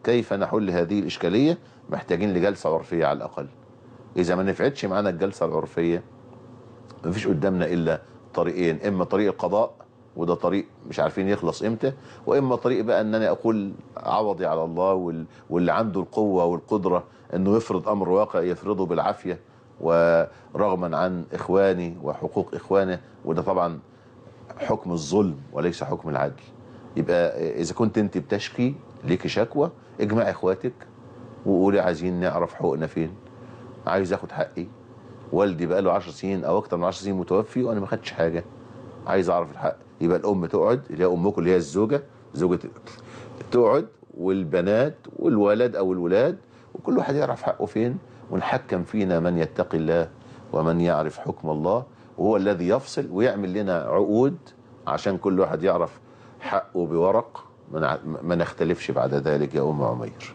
كيف نحل هذه الإشكالية محتاجين لجلسة عرفية على الأقل إذا ما نفعتش معانا الجلسة العرفية مفيش قدامنا إلا طريقين إما طريق القضاء وده طريق مش عارفين يخلص امتى واما طريق بقى ان انا اقول عوضي على الله وال- واللي عنده القوه والقدره انه يفرض امر واقع يفرضه بالعافيه ورغما عن اخواني وحقوق اخوانه وده طبعا حكم الظلم وليس حكم العدل يبقى اذا كنت انت بتشكي ليكي شكوى اجمع اخواتك وقولي عايزين نعرف حقوقنا فين عايز اخد حقي والدي بقى له 10 سنين او اكتر من 10 سنين متوفي وانا ما خدتش حاجه عايز اعرف الحق يبقى الام تقعد اللي هي امكم اللي هي الزوجه زوجة تقعد والبنات والولد او الولاد وكل واحد يعرف حقه فين ونحكم فينا من يتقي الله ومن يعرف حكم الله وهو الذي يفصل ويعمل لنا عقود عشان كل واحد يعرف حقه بورق ما نع- ما نختلفش بعد ذلك يا ام عمير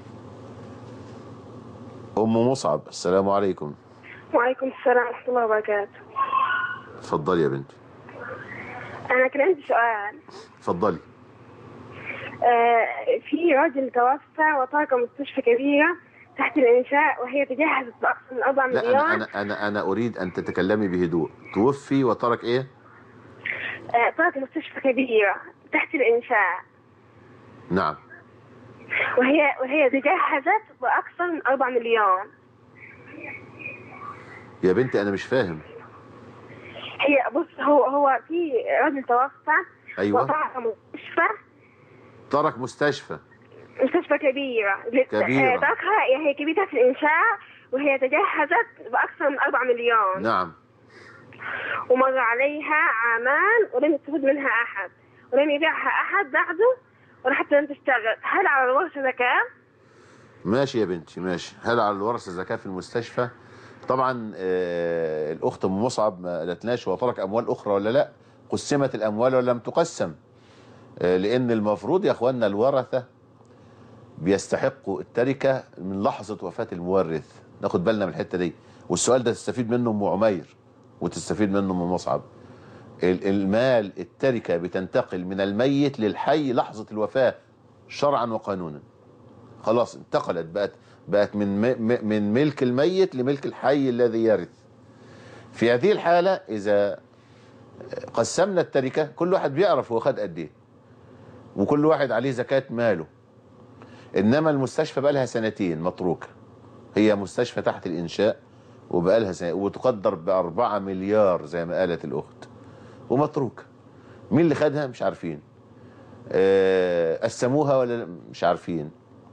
ام مصعب السلام عليكم وعليكم السلام ورحمة الله وبركاته اتفضلي يا بنتي أنا كان عندي سؤال اتفضلي آه في راجل توفى وترك مستشفى كبيرة تحت الإنشاء وهي تجهزت بأكثر من 4 لا مليون أنا, أنا, أنا, أنا أريد أن تتكلمي بهدوء توفي وترك إيه آه ترك مستشفى كبيرة تحت الإنشاء نعم وهي وهي تجهزت بأكثر من 4 مليون يا بنتي أنا مش فاهم هي بص هو هو في راجل توفى أيوة. وترك مستشفى ترك مستشفى مستشفى كبيرة كبيرة. آه، تركها هي كبيرة تحت الإنشاء وهي تجهزت بأكثر من 4 مليون نعم ومر عليها عامان ولم يستفد منها أحد ولم يبيعها أحد بعده وحتى لم تشتغل هل على الورثة زكاة؟ ماشي يا بنتي ماشي هل على الورثة زكاة في المستشفى طبعا آه الأخت أم مصعب ما قالتناش هو ترك أموال أخرى ولا لا قسمت الأموال ولا لم تقسم آه لأن المفروض يا أخواننا الورثة بيستحقوا التركة من لحظة وفاة المورث ناخد بالنا من الحتة دي والسؤال ده تستفيد منه أم عمير وتستفيد منه أم مصعب ال- المال التركة بتنتقل من الميت للحي لحظة الوفاة شرعا وقانونا خلاص انتقلت بقت بقت من م- م- من ملك الميت لملك الحي الذي يرث في هذه الحالة إذا قسمنا التركة كل واحد بيعرف هو خد قد ايه وكل واحد عليه زكاة ماله إنما المستشفى بقى لها سنتين متروكة هي مستشفى تحت الإنشاء وبقى لها سنة وتقدر بأربعة مليار زي ما قالت الأخت ومتروكة مين اللي خدها مش عارفين آه، قسموها ولا لا؟ مش عارفين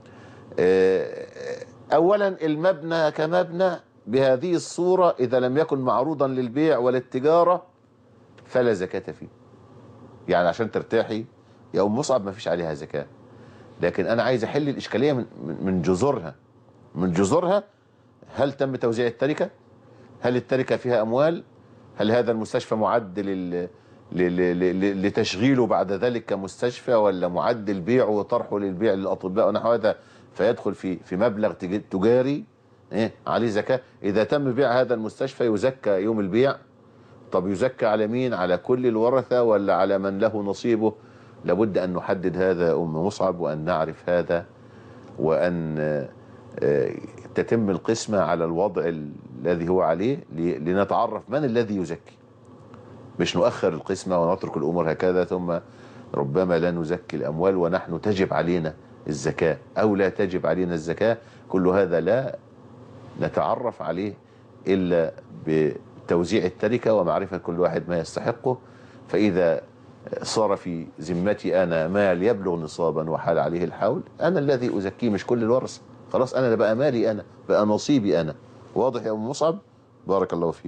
آه، اولا المبنى كمبنى بهذه الصورة اذا لم يكن معروضا للبيع ولا التجارة فلا زكاة فيه يعني عشان ترتاحي يا ام مصعب ما فيش عليها زكاة لكن انا عايز احل الاشكالية من, من- من جذورها من جذورها هل تم توزيع التركة هل التركة فيها اموال هل هذا المستشفى معد لل ل- ل- ل- لتشغيله بعد ذلك كمستشفى ولا معد لبيعه وطرحه للبيع للاطباء ونحو هذا فيدخل في في مبلغ تج- تجاري ايه عليه زكاه اذا تم بيع هذا المستشفى يزكى يوم البيع طب يزكى على مين على كل الورثه ولا على من له نصيبه لابد ان نحدد هذا يا ام مصعب وان نعرف هذا وان آه، آه، تتم القسمه على الوضع الذي هو عليه ل- لنتعرف من الذي يزكي مش نؤخر القسمة ونترك الأمور هكذا ثم ربما لا نزكي الأموال ونحن تجب علينا الزكاة أو لا تجب علينا الزكاة كل هذا لا نتعرف عليه إلا بتوزيع التركة ومعرفة كل واحد ما يستحقه فإذا صار في ذمتي أنا مال يبلغ نصابا وحال عليه الحول أنا الذي أزكيه مش كل الورثة خلاص أنا بقى مالي أنا بقى نصيبي أنا واضح يا أم مصعب بارك الله فيك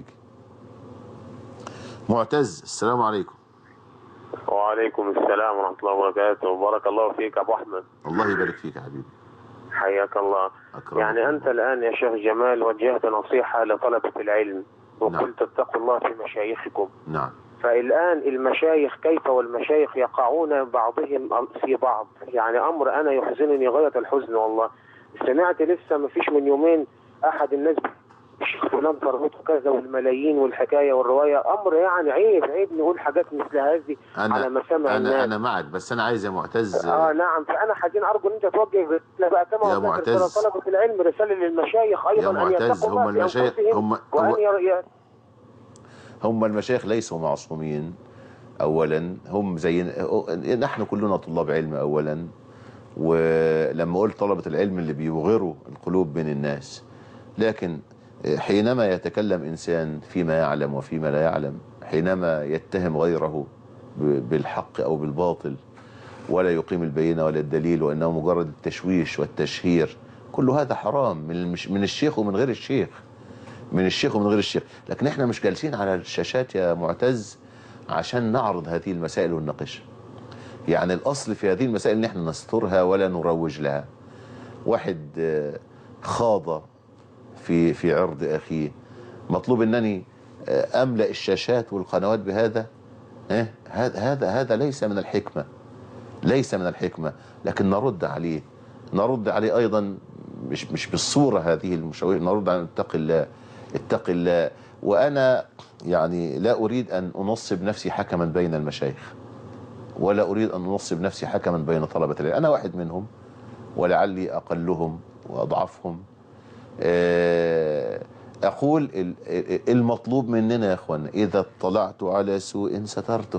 معتز السلام عليكم وعليكم السلام ورحمة الله وبركاته وبارك الله فيك أبو أحمد الله يبارك فيك يا حبيبي حياك الله أكرمك. يعني أنت الآن يا شيخ جمال وجهت نصيحة لطلبة العلم وقلت اتقوا الله في مشايخكم نعم فالآن المشايخ كيف والمشايخ يقعون بعضهم في بعض يعني أمر أنا يحزنني غاية الحزن والله سمعت لسه ما فيش من يومين أحد الناس الشيخ فلان ثروته كذا والملايين والحكايه والروايه امر يعني عيب عيب نقول حاجات مثل هذه على مسامع انا الناس انا معك بس انا عايز يا معتز اه نعم فانا حزين ارجو ان انت توجه رساله بقى كما يا وجهت معتز. رساله طلبه العلم رساله للمشايخ ايضا يا ان معتز يتقوا هم الله في المشايخ أنفسهم هم وان هو ير... هم المشايخ ليسوا معصومين اولا هم زي نحن كلنا طلاب علم اولا ولما قلت طلبة العلم اللي بيوغروا القلوب بين الناس لكن حينما يتكلم إنسان فيما يعلم وفيما لا يعلم حينما يتهم غيره ب- بالحق أو بالباطل ولا يقيم البينة ولا الدليل وإنه مجرد التشويش والتشهير كل هذا حرام من المش- من الشيخ ومن غير الشيخ من الشيخ ومن غير الشيخ لكن احنا مش جالسين على الشاشات يا معتز عشان نعرض هذه المسائل ونناقشها يعني الأصل في هذه المسائل ان احنا نسترها ولا نروج لها واحد آه، خاض في في عرض أخيه مطلوب أنني آه، أملأ الشاشات والقنوات بهذا إيه؟ هذا هذا هذا ليس من الحكمة ليس من الحكمة لكن نرد عليه نرد عليه أيضا مش مش بالصورة هذه المشوهة نرد على اتق الله اتق الله وأنا يعني لا أريد أن أنصب نفسي حكما بين المشايخ ولا أريد أن أنصب نفسي حكما بين طلبة العلم أنا واحد منهم ولعلي أقلهم وأضعفهم آه، أقول ال- ال- المطلوب مننا يا أخوانا إذا اطلعت على سوء سترته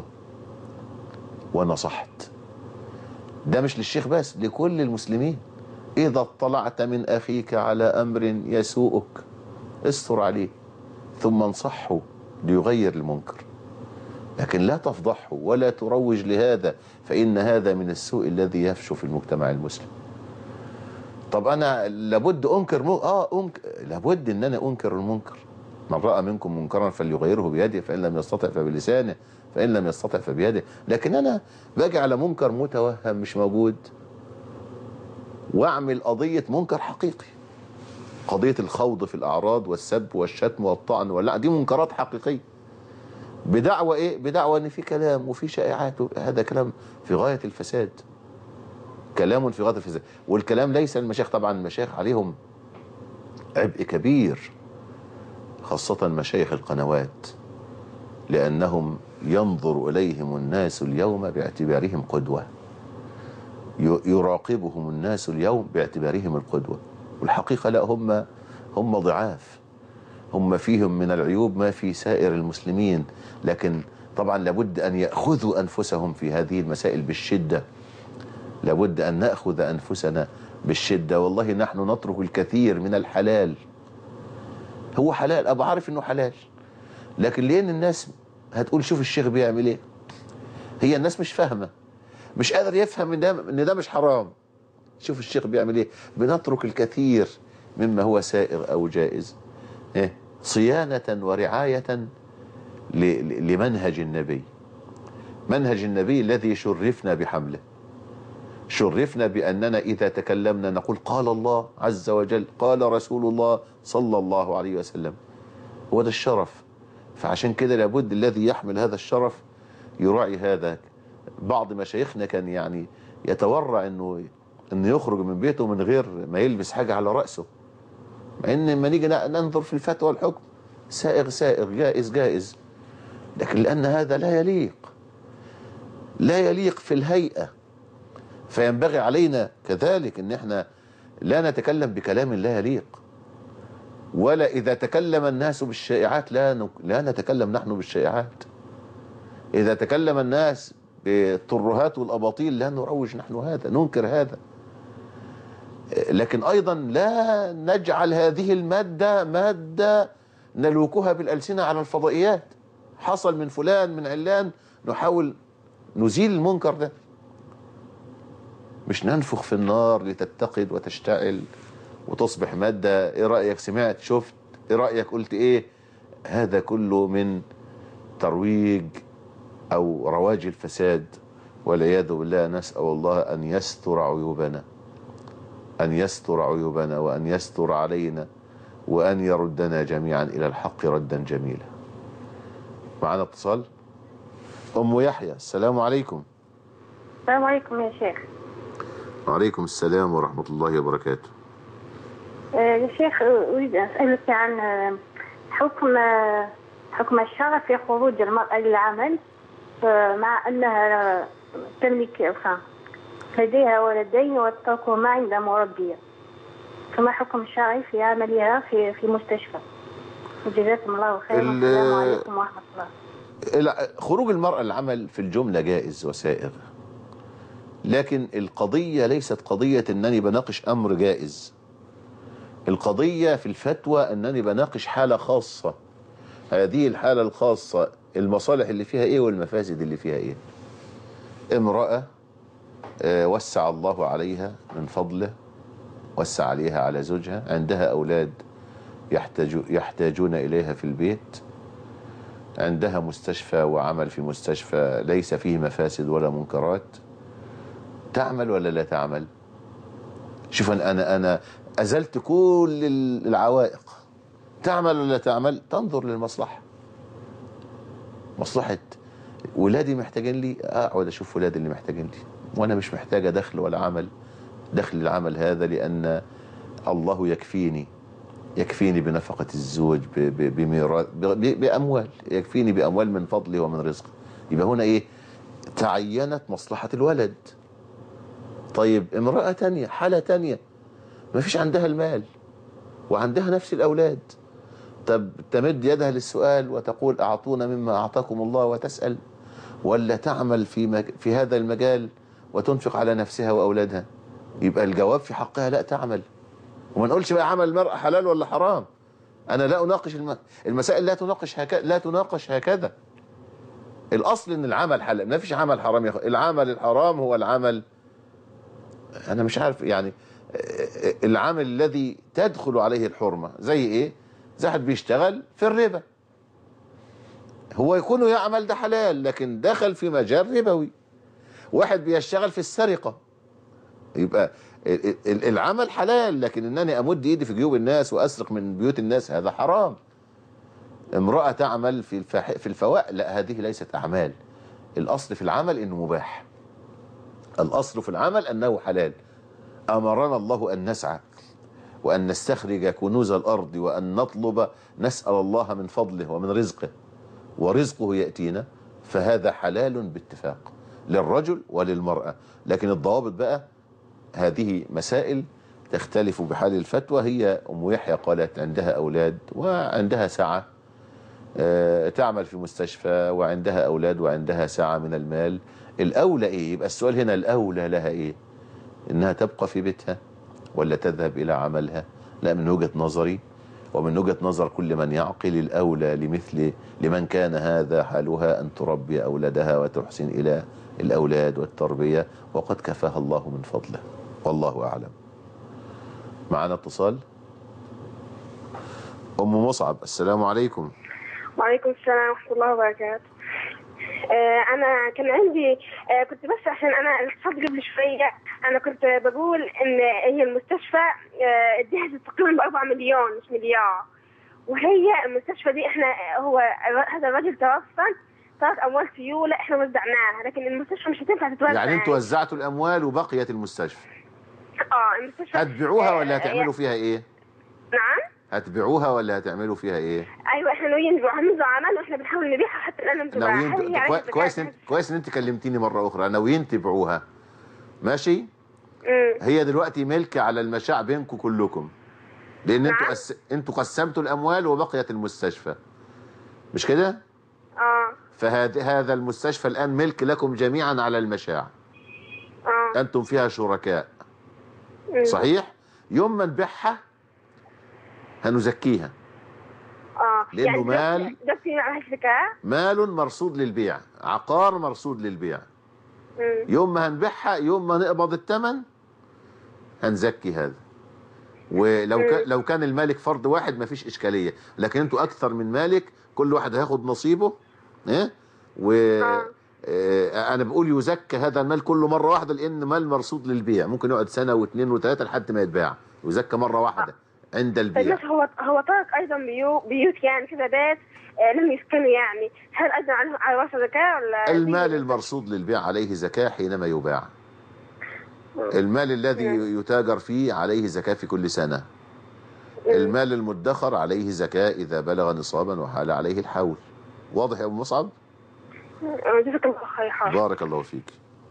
ونصحت ده مش للشيخ بس لكل المسلمين إذا اطلعت من أخيك على أمر يسوءك استر عليه ثم انصحه ليغير المنكر لكن لا تفضحه ولا تروج لهذا فإن هذا من السوء الذي يفشو في المجتمع المسلم طب أنا لابد أنكر مو... آه أنك... لابد أن أنا أنكر المنكر من رأى منكم منكرا فليغيره بيده فإن لم يستطع فبلسانه فإن لم يستطع فبيده لكن أنا باجي على منكر متوهم مش موجود واعمل قضية منكر حقيقي قضية الخوض في الأعراض والسب والشتم والطعن واللعن دي منكرات حقيقية بدعوة إيه؟ بدعوة إن في كلام وفي شائعات هذا كلام في غاية الفساد كلام في غاية الفساد والكلام ليس المشايخ طبعا المشايخ عليهم عبء كبير خاصة مشايخ القنوات لأنهم ينظر إليهم الناس اليوم باعتبارهم قدوة ي- يراقبهم الناس اليوم باعتبارهم القدوة والحقيقة لا هم هم ضعاف هم فيهم من العيوب ما في سائر المسلمين لكن طبعا لابد أن يأخذوا أنفسهم في هذه المسائل بالشدة لابد أن نأخذ أنفسنا بالشدة والله نحن نترك الكثير من الحلال هو حلال أبو عارف أنه حلال لكن لين الناس هتقول شوف الشيخ بيعمل ايه هي الناس مش فاهمة مش قادر يفهم ان ده, إن ده مش حرام شوف الشيخ بيعمل ايه بنترك الكثير مما هو سائغ او جائز إيه؟ صيانة ورعاية ل- ل- لمنهج النبي منهج النبي الذي شرفنا بحمله شرفنا بأننا إذا تكلمنا نقول قال الله عز وجل قال رسول الله صلى الله عليه وسلم هو ده الشرف فعشان كده لابد الذي يحمل هذا الشرف يراعي هذا بعض مشايخنا كان يعني يتورع انه انه يخرج من بيته من غير ما يلبس حاجة على رأسه مع ان لما نيجي ننظر في الفتوى والحكم سائغ سائغ جائز جائز لكن لأن هذا لا يليق لا يليق في الهيئة فينبغي علينا كذلك ان احنا لا نتكلم بكلام لا يليق ولا إذا تكلم الناس بالشائعات لا نك... لا نتكلم نحن بالشائعات إذا تكلم الناس بالترهات والأباطيل لا نروج نحن هذا ننكر هذا لكن أيضا لا نجعل هذه المادة مادة نلوكها بالألسنة على الفضائيات حصل من فلان من علان نحاول نزيل المنكر ده مش ننفخ في النار لتتقد وتشتعل وتصبح مادة ايه رأيك سمعت شفت ايه رأيك قلت ايه هذا كله من ترويج او رواج الفساد والعياذ بالله نسأل الله ان يستر عيوبنا ان يستر عيوبنا وان يستر علينا وان يردنا جميعا الى الحق ردا جميلا معنا اتصال ام يحيى السلام عليكم السلام عليكم يا شيخ وعليكم السلام ورحمة الله وبركاته آه، يا شيخ آه، أريد أن أسألك عن آه، حكم حكم الشرع في خروج المرأة للعمل آه، مع أنها تملك enfin، لديها ولدين وتتركهما عند مربية فما حكم الشرعي في عملها في في مستشفى جزاكم الله خيرا ال- والسلام عليكم ورحمة الله الع- خروج المرأة للعمل في الجملة جائز وسائغ لكن القضية ليست قضية أنني بناقش أمر جائز القضية في الفتوى أنني بناقش حالة خاصة هذه الحالة الخاصة المصالح اللي فيها إيه والمفاسد اللي فيها إيه امرأة آه، وسع الله عليها من فضله وسع عليها على زوجها عندها أولاد يحتاج يحتاجون إليها في البيت عندها مستشفى وعمل في مستشفى ليس فيه مفاسد ولا منكرات تعمل ولا لا تعمل شوف أنا أنا, أنا أزلت كل العوائق تعمل ولا تعمل تنظر للمصلحة مصلحة ولادي محتاجين لي أقعد أشوف ولادي اللي محتاجين لي وأنا مش محتاجة دخل ولا عمل دخل العمل هذا لأن الله يكفيني يكفيني بنفقة الزوج ب- ب- بميراث ب- ب- بأموال يكفيني بأموال من فضله ومن رزقه يبقى هنا إيه تعينت مصلحة الولد طيب امرأة تانية حالة تانية ما فيش عندها المال وعندها نفس الأولاد طب تمد يدها للسؤال وتقول أعطونا مما أعطاكم الله وتسأل ولا تعمل في, مج... في هذا المجال وتنفق على نفسها وأولادها يبقى الجواب في حقها لا تعمل وما نقولش بقى عمل المرأة حلال ولا حرام أنا لا أناقش الم... المسائل لا تناقش هكذا لا تناقش هكذا الأصل إن العمل حلال ما فيش عمل حرام يا أخي العمل الحرام هو العمل أنا مش عارف يعني العمل الذي تدخل عليه الحرمة زي إيه زي حد بيشتغل في الربا هو يكون يعمل ده حلال لكن دخل في مجال ربوي واحد بيشتغل في السرقة يبقى ال- ال- العمل حلال لكن انني امد ايدي في جيوب الناس واسرق من بيوت الناس هذا حرام امرأة تعمل في الفح... في الفواء لا هذه ليست اعمال الاصل في العمل انه مباح الاصل في العمل انه حلال امرنا الله ان نسعى وان نستخرج كنوز الارض وان نطلب نسأل الله من فضله ومن رزقه ورزقه يأتينا فهذا حلال باتفاق للرجل وللمرأة لكن الضوابط بقى هذه مسائل تختلف بحال الفتوى هي أم يحيى قالت عندها أولاد وعندها سعة آه، تعمل في مستشفى وعندها أولاد وعندها سعة من المال الأولى إيه يبقى السؤال هنا الأولى لها إيه إنها تبقى في بيتها ولا تذهب إلى عملها لا من وجهة نظري ومن وجهة نظر كل من يعقل الأولى لمثل لمن كان هذا حالها أن تربي أولادها وتحسن إلى الأولاد والتربية وقد كفاها الله من فضله والله أعلم معنا اتصال أم مصعب السلام عليكم وعليكم السلام ورحمة الله وبركاته آه، أنا كان عندي آه، كنت بس عشان أنا الاتصال قبل شوية أنا كنت بقول إن هي المستشفى آه، اديها تقريبا بأربعة مليون مش مليار وهي المستشفى دي إحنا هو هذا الراجل توفى ترك أموال سيولة إحنا وزعناها لكن المستشفى مش هتنفع تتوزع يعني انتوا وزعتوا الأموال وبقيت المستشفى اه المستشفى هتبيعوها ولا آه، هتعملوا فيها إيه نعم هتبيعوها ولا هتعملوا فيها إيه ايوه احنا ناويين نبيعها منذ عمل واحنا بنحاول نبيعها حتى الان لم تباع ناويين هل هي كوي- عايزة كويس زكاة؟ انت كويس ان انت كلمتيني مره اخرى ناويين تبيعوها ماشي مم. هي دلوقتي ملك على المشاع بينكم كلكم لان انتوا نعم. قس... انتوا قسمتوا الاموال وبقيت المستشفى مش كده اه فهذا هذا المستشفى الان ملك لكم جميعا على المشاع اه انتم فيها شركاء مم. صحيح يوم ما نبيعها هنزكيها اه لأنه يعني مال- ده في معها زكاة مال مرصود للبيع عقار مرصود للبيع مم. يوم ما هنبيعها يوم ما نقبض الثمن هنزكي هذا ولو كان لو كان المالك فرد واحد مفيش اشكاليه لكن انتوا اكثر من مالك كل واحد هياخد نصيبه ايه و آه، انا بقول يزكى هذا المال كله مره واحده لان مال مرصود للبيع ممكن يقعد سنه واثنين وثلاثه لحد ما يتباع يزكى مره واحده عند البيع فالناس هو هو ترك ايضا بيو بيوت يعني كذا بيت آه لم يسكنوا يعني هل ايضا على على راسه زكاة ولا المال المرصود للبيع عليه زكاة حينما يباع المال الذي يتاجر فيه عليه زكاة في كل سنة المال المدخر عليه زكاة إذا بلغ نصابا وحال عليه الحول واضح يا أبو مصعب جزاك الله خير حاضر بارك الله فيك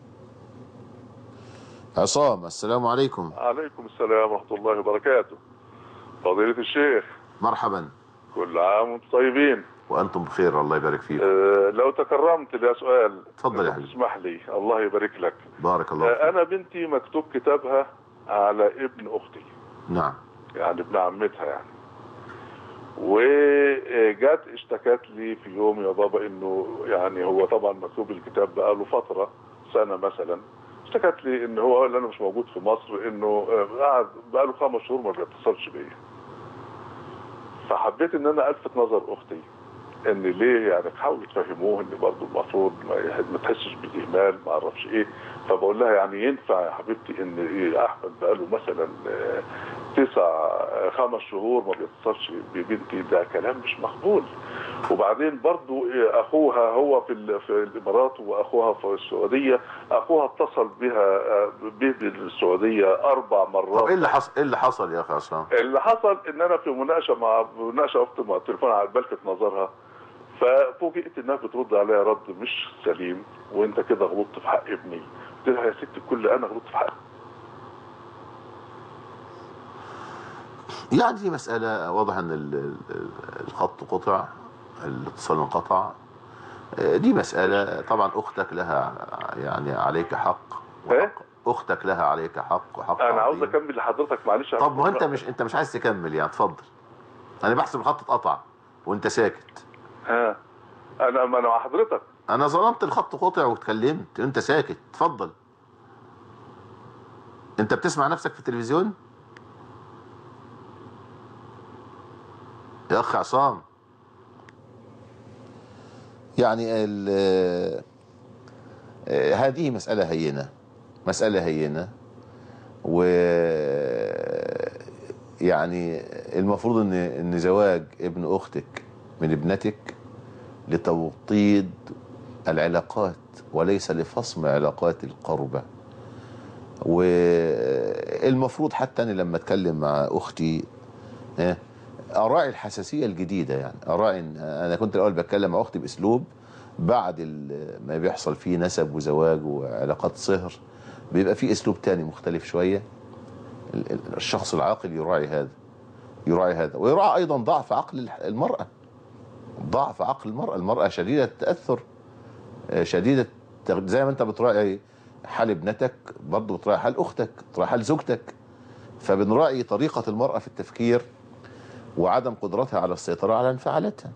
عصام السلام عليكم عليكم السلام ورحمة الله وبركاته فضيلة الشيخ مرحبا كل عام وانتم طيبين وأنتم بخير الله يبارك فيك أه لو تكرمت لي سؤال تفضل يا حبيبي اسمح لي الله يبارك لك بارك الله فيك أه أنا بنتي مكتوب كتابها على ابن أختي نعم يعني ابن عمتها يعني وجات اشتكت لي في يوم يا بابا انه يعني هو طبعا مكتوب الكتاب بقاله فتره سنه مثلا اشتكت لي ان هو اللي انا مش موجود في مصر انه آه، قعد بقاله خمس شهور ما بيتصلش بيا فحبيت ان انا الفت نظر اختي ان ليه يعني تحاولوا تفهموه ان برضه المفروض ما, يح- ما تحسش بالاهمال ما اعرفش ايه فبقول لها يعني ينفع يا حبيبتي ان إيه احمد بقاله مثلا آه، تسع آه، خمس شهور ما بيتصلش ببنتي ده كلام مش مقبول وبعدين برضو إيه، اخوها هو في ال- في الامارات واخوها في السعوديه اخوها اتصل بها آه، به بالسعوديه اربع مرات طب إيه اللي حصل إيه اللي حصل يا أخي عصام اللي حصل ان انا في مناقشه مع مناقشه اختي مع التليفون على بلفت نظرها ففوجئت انها بترد عليا رد مش سليم وانت كده غلطت في حق ابني قلت لها يا ست الكل انا غلطت في حق يعني دي مسألة واضح أن ال- ال- الخط قطع الاتصال انقطع آه، دي مسألة طبعا أختك لها يعني عليك حق وحق أختك لها عليك حق وحق انا عاوز عظيم. اكمل لحضرتك معلش طب ما هو أنت مش أنت مش عايز تكمل يعني اتفضل أنا بحسب الخط اتقطع وأنت ساكت ها انا ما انا مع حضرتك أنا ظلمت الخط قطع واتكلمت أنت ساكت اتفضل أنت بتسمع نفسك في التلفزيون يا أخ عصام يعني ال- آه، هذه مسألة هينة مسألة هينة و يعني المفروض ان ان زواج ابن اختك من ابنتك لتوطيد العلاقات وليس لفصم علاقات القربة والمفروض حتى انا لما اتكلم مع اختي ها، اراعي الحساسيه الجديده يعني اراعي إن انا كنت الاول بتكلم مع اختي باسلوب بعد ال- ما بيحصل فيه نسب وزواج وعلاقات صهر بيبقى فيه اسلوب تاني مختلف شويه ال- ال- الشخص العاقل يراعي هذا يراعي هذا ويراعي ايضا ضعف عقل الح- المراه ضعف عقل المراه المراه شديده التاثر آه، شديده التغ- زي ما انت بتراعي حال ابنتك برضه بتراعي حال اختك بتراعي حال زوجتك فبنراعي طريقه المراه في التفكير وعدم قدرتها على السيطرة على انفعالاتها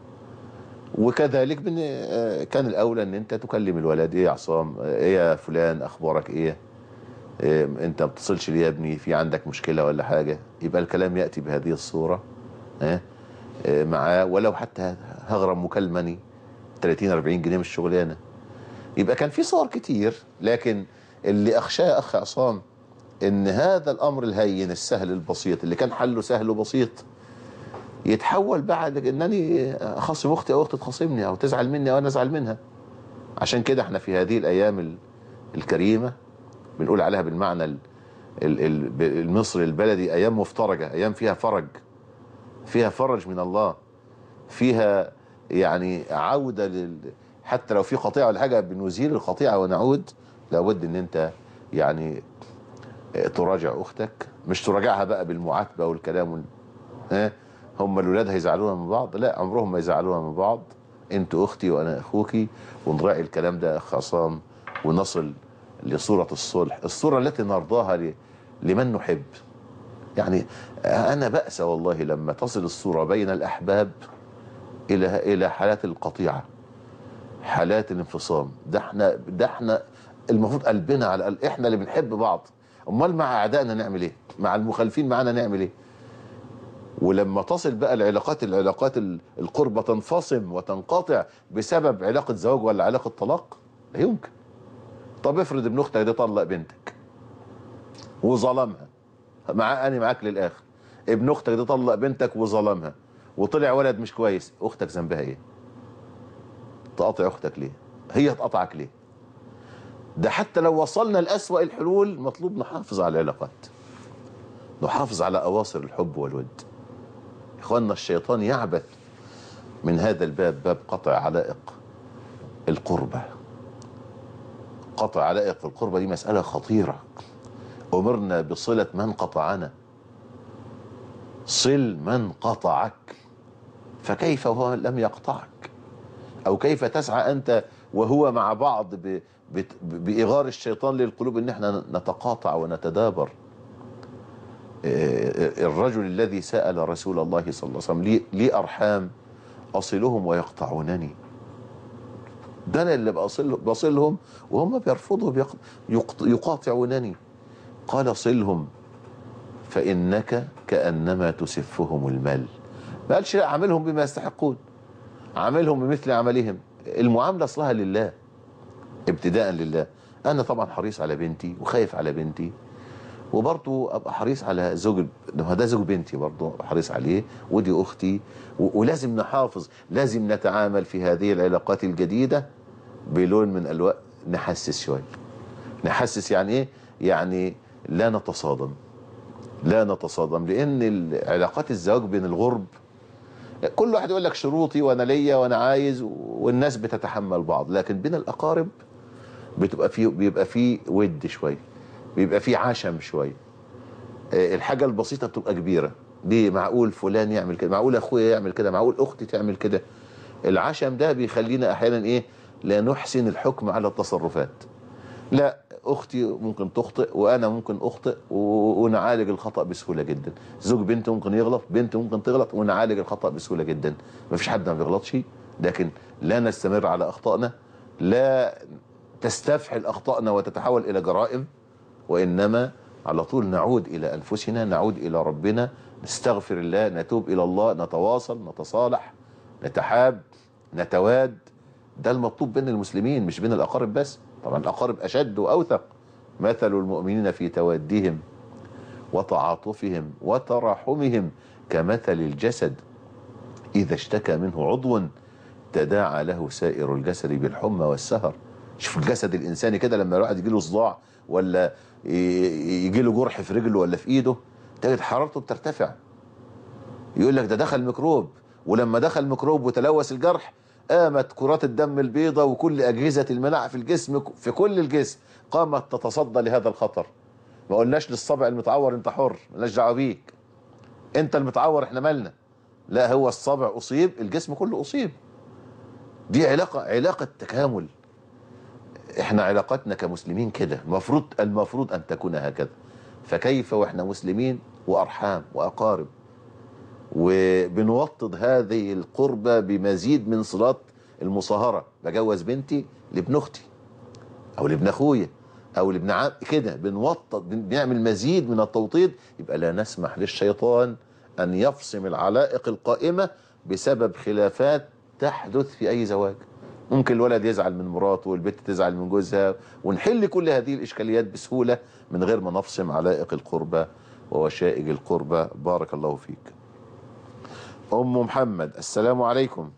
وكذلك بن... آه، كان الأولى أن أنت تكلم الولد إيه يا عصام آه، إيه يا فلان أخبارك إيه إيه، أنت ما بتصلش ليه يا ابني في عندك مشكلة ولا حاجة يبقى الكلام يأتي بهذه الصورة ها آه، معاه ولو حتى هغرم مكالمني 30 40 جنيه من الشغلانة يبقى كان في صور كتير لكن اللي أخشاه أخ عصام ان هذا الامر الهين السهل البسيط اللي كان حله سهل وبسيط يتحول بعد انني اخاصم اختي او اختي تخاصمني او تزعل مني او انا ازعل منها عشان كده احنا في هذه الايام ال- الكريمه بنقول عليها بالمعنى ال- ال- ال- المصري البلدي ايام مفترجه ايام فيها فرج فيها فرج من الله فيها يعني عوده لل حتى لو في قطيعه ولا حاجه بنزيل القطيعه ونعود لابد ان انت يعني تراجع اختك مش تراجعها بقى بالمعاتبه والكلام وال... ها هم الولاد هيزعلونا من بعض لا عمرهم ما يزعلونا من بعض انت اختي وانا اخوكي ونراعي الكلام ده يا اخ عصام ونصل لصوره الصلح الصوره التي نرضاها ل... لمن نحب يعني انا بأس والله لما تصل الصوره بين الاحباب الى الى حالات القطيعه حالات الانفصام ده احنا ده احنا المفروض قلبنا على قلب احنا اللي بنحب بعض امال مع اعدائنا نعمل ايه مع المخالفين معانا نعمل ايه ولما تصل بقى العلاقات العلاقات ال- القربة تنفصم وتنقطع بسبب علاقة زواج ولا علاقة طلاق لا يمكن طب افرض ابن اختك ده طلق بنتك وظلمها مع انا معاك للاخر ابن اختك ده طلق بنتك وظلمها وطلع ولد مش كويس اختك ذنبها ايه تقاطع اختك ليه هي تقاطعك ليه ده حتى لو وصلنا لأسوأ الحلول مطلوب نحافظ على العلاقات نحافظ على أواصر الحب والود اخواننا الشيطان يعبث من هذا الباب باب قطع علائق القربة قطع علائق القربة دي مسألة خطيرة أمرنا بصلة من قطعنا صل من قطعك فكيف وهو لم يقطعك أو كيف تسعى أنت وهو مع بعض ب... بت- بإغار الشيطان للقلوب إن احنا نتقاطع ونتدابر آه، الرجل الذي سأل رسول الله صلى الله عليه وسلم لي, لي أرحام أصلهم ويقطعونني ده أنا اللي بصل بصلهم وهم بيرفضوا بيق- يقط- يقاطعونني قال صلهم فإنك كأنما تسفهم المال ما قالش لا عاملهم بما يستحقون عاملهم بمثل عملهم المعاملة أصلها لله ابتداء لله أنا طبعا حريص على بنتي وخايف على بنتي وبرضه ابقى حريص على زوج ده ده زوج بنتي برضه حريص عليه ودي اختي و- ولازم نحافظ لازم نتعامل في هذه العلاقات الجديده بلون من الوان نحسس شويه نحسس يعني ايه يعني لا نتصادم لا نتصادم لان ال- علاقات الزواج بين الغرب كل واحد يقول لك شروطي وانا ليا وانا عايز والناس بتتحمل بعض لكن بين الاقارب بتبقى في بيبقى في ود شويه بيبقى في عشم شويه آه، الحاجه البسيطه بتبقى كبيره دي معقول فلان يعمل كده معقول اخويا يعمل كده معقول اختي تعمل كده العشم ده بيخلينا احيانا ايه لا نحسن الحكم على التصرفات لا اختي ممكن تخطئ وانا ممكن اخطئ و- ونعالج الخطا بسهوله جدا زوج بنت ممكن يغلط بنت ممكن تغلط ونعالج الخطا بسهوله جدا مفيش حد ما بيغلطش لكن لا نستمر على اخطائنا لا تستفحل اخطائنا وتتحول الى جرائم وإنما على طول نعود إلى أنفسنا نعود إلى ربنا نستغفر الله نتوب إلى الله نتواصل نتصالح نتحاب نتواد ده المطلوب بين المسلمين مش بين الأقارب بس طبعا الأقارب أشد وأوثق مثل المؤمنين في توادهم وتعاطفهم وتراحمهم كمثل الجسد إذا اشتكى منه عضو تداعى له سائر الجسد بالحمى والسهر شوف الجسد الإنساني كده لما الواحد يجي له صداع ولا يجي له جرح في رجله ولا في إيده تجد حرارته بترتفع يقول لك ده دخل ميكروب ولما دخل ميكروب وتلوث الجرح قامت كرات الدم البيضاء وكل أجهزة المناعة في الجسم في كل الجسم قامت تتصدى لهذا الخطر ما قلناش للصبع المتعور انت حر مالناش دعوه بيك انت المتعور احنا مالنا لا هو الصبع اصيب الجسم كله اصيب دي علاقه علاقه تكامل احنا علاقتنا كمسلمين كده المفروض المفروض ان تكون هكذا فكيف واحنا مسلمين وارحام واقارب وبنوطد هذه القربة بمزيد من صلات المصاهرة بجوز بنتي لابن اختي او لابن اخويا او لابن عم كده بنوطد بنعمل مزيد من التوطيد يبقى لا نسمح للشيطان ان يفصم العلائق القائمة بسبب خلافات تحدث في اي زواج ممكن الولد يزعل من مراته والبنت تزعل من جوزها ونحل كل هذه الاشكاليات بسهولة من غير ما نفصم علائق القربة ووشائج القربة بارك الله فيك ام محمد السلام عليكم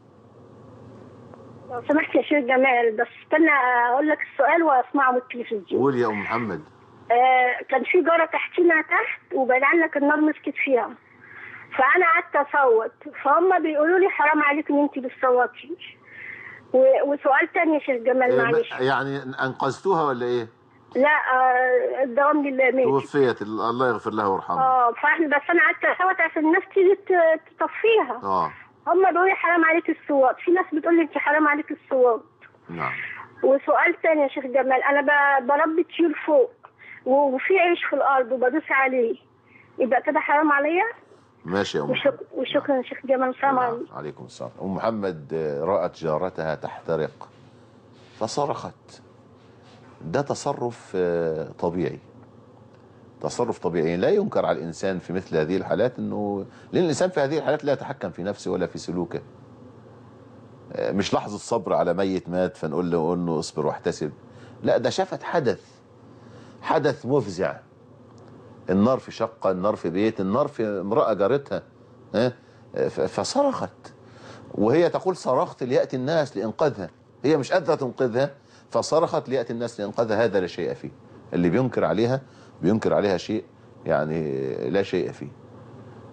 لو سمحت يا شيخ جمال بس استنى اقول لك السؤال واسمعه من التلفزيون قول يا ام محمد آه كان في جاره تحتينا تحت وبعد عنك النار مسكت فيها فانا قعدت اصوت فهم بيقولوا لي حرام عليك ان انت بتصوتي و- وسؤال تاني يا شيخ جمال إيه، معلش يعني انقذتوها ولا ايه لا آه الدوام لله ماشي توفيت الله يغفر لها ويرحمها اه فاحنا بس انا قعدت اصوت عشان الناس تيجي ت- تطفيها اه هم بيقولوا لي حرام عليك الصوت في ناس بتقول لي انت حرام عليك الصوت نعم وسؤال تاني يا شيخ جمال انا ب- بربي طيور فوق و- وفي عيش في الارض وبدوس عليه يبقى كده حرام عليا ماشي يا ام محمد وشك- وشكرا يا شيخ جمال السلام عليكم عليكم السلام ام محمد آه، رأت جارتها تحترق فصرخت ده تصرف آه، طبيعي تصرف طبيعي لا ينكر على الإنسان في مثل هذه الحالات أنه لأن الإنسان في هذه الحالات لا يتحكم في نفسه ولا في سلوكه آه، مش لحظة صبر على ميت مات فنقول له نقول له اصبر واحتسب لا ده شافت حدث حدث مفزع النار في شقة النار في بيت النار في امرأة جارتها ها؟ ف- فصرخت وهي تقول صرخت ليأتي الناس لإنقاذها هي مش قادرة تنقذها فصرخت ليأتي الناس لإنقاذها هذا لا شيء فيه اللي بينكر عليها بينكر عليها شيء يعني لا شيء فيه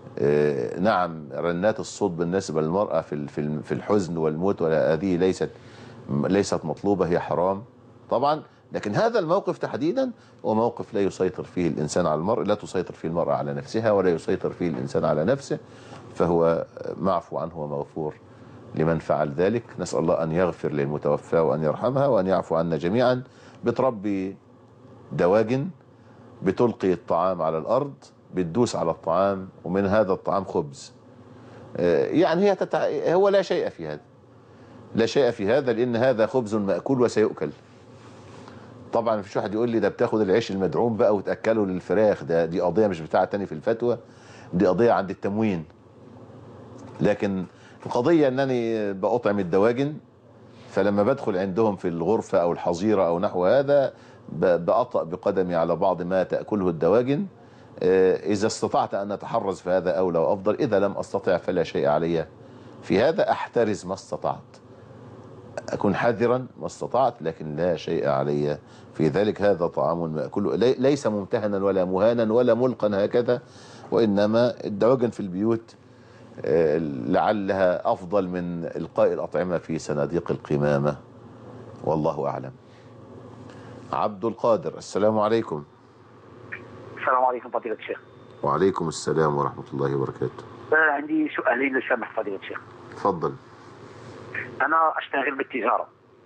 آه، نعم رنات الصوت بالنسبة للمرأة في ال- في ال- في الحزن والموت ولا هذه ليست ليست مطلوبة هي حرام طبعا لكن هذا الموقف تحديدا هو موقف لا يسيطر فيه الإنسان على المرء لا تسيطر فيه المرأة على نفسها ولا يسيطر فيه الإنسان على نفسه فهو معفو عنه ومغفور لمن فعل ذلك نسأل الله أن يغفر للمتوفى وأن يرحمها وأن يعفو عنا جميعا بتربي دواجن بتلقي الطعام على الأرض بتدوس على الطعام ومن هذا الطعام خبز آه، يعني هي تتع... هو لا شيء في هذا لا شيء في هذا لأن هذا خبز مأكول وسيؤكل طبعا مفيش واحد يقول لي ده بتاخد العيش المدعوم بقى وتأكله للفراخ ده دي قضية مش بتاعة تاني في الفتوى دي قضية عند التموين لكن القضية انني بأطعم الدواجن فلما بدخل عندهم في الغرفة او الحظيرة او نحو هذا ب- بأطأ بقدمي على بعض ما تأكله الدواجن آه، إذا استطعت أن أتحرز فهذا أولى وأفضل إذا لم أستطع فلا شيء علي في هذا أحترز ما استطعت أكون حذرا ما استطعت لكن لا شيء علي في ذلك هذا طعام مأكول لي- ليس ممتهنا ولا مهانا ولا ملقا هكذا وإنما الدواجن في البيوت آه، لعلها أفضل من إلقاء الأطعمة في صناديق القمامة والله أعلم عبد القادر السلام عليكم السلام عليكم فضيلة الشيخ وعليكم السلام ورحمة الله وبركاته آه، عندي سؤالين لو سمح فضيلة الشيخ تفضل أنا أشتغل بالتجارة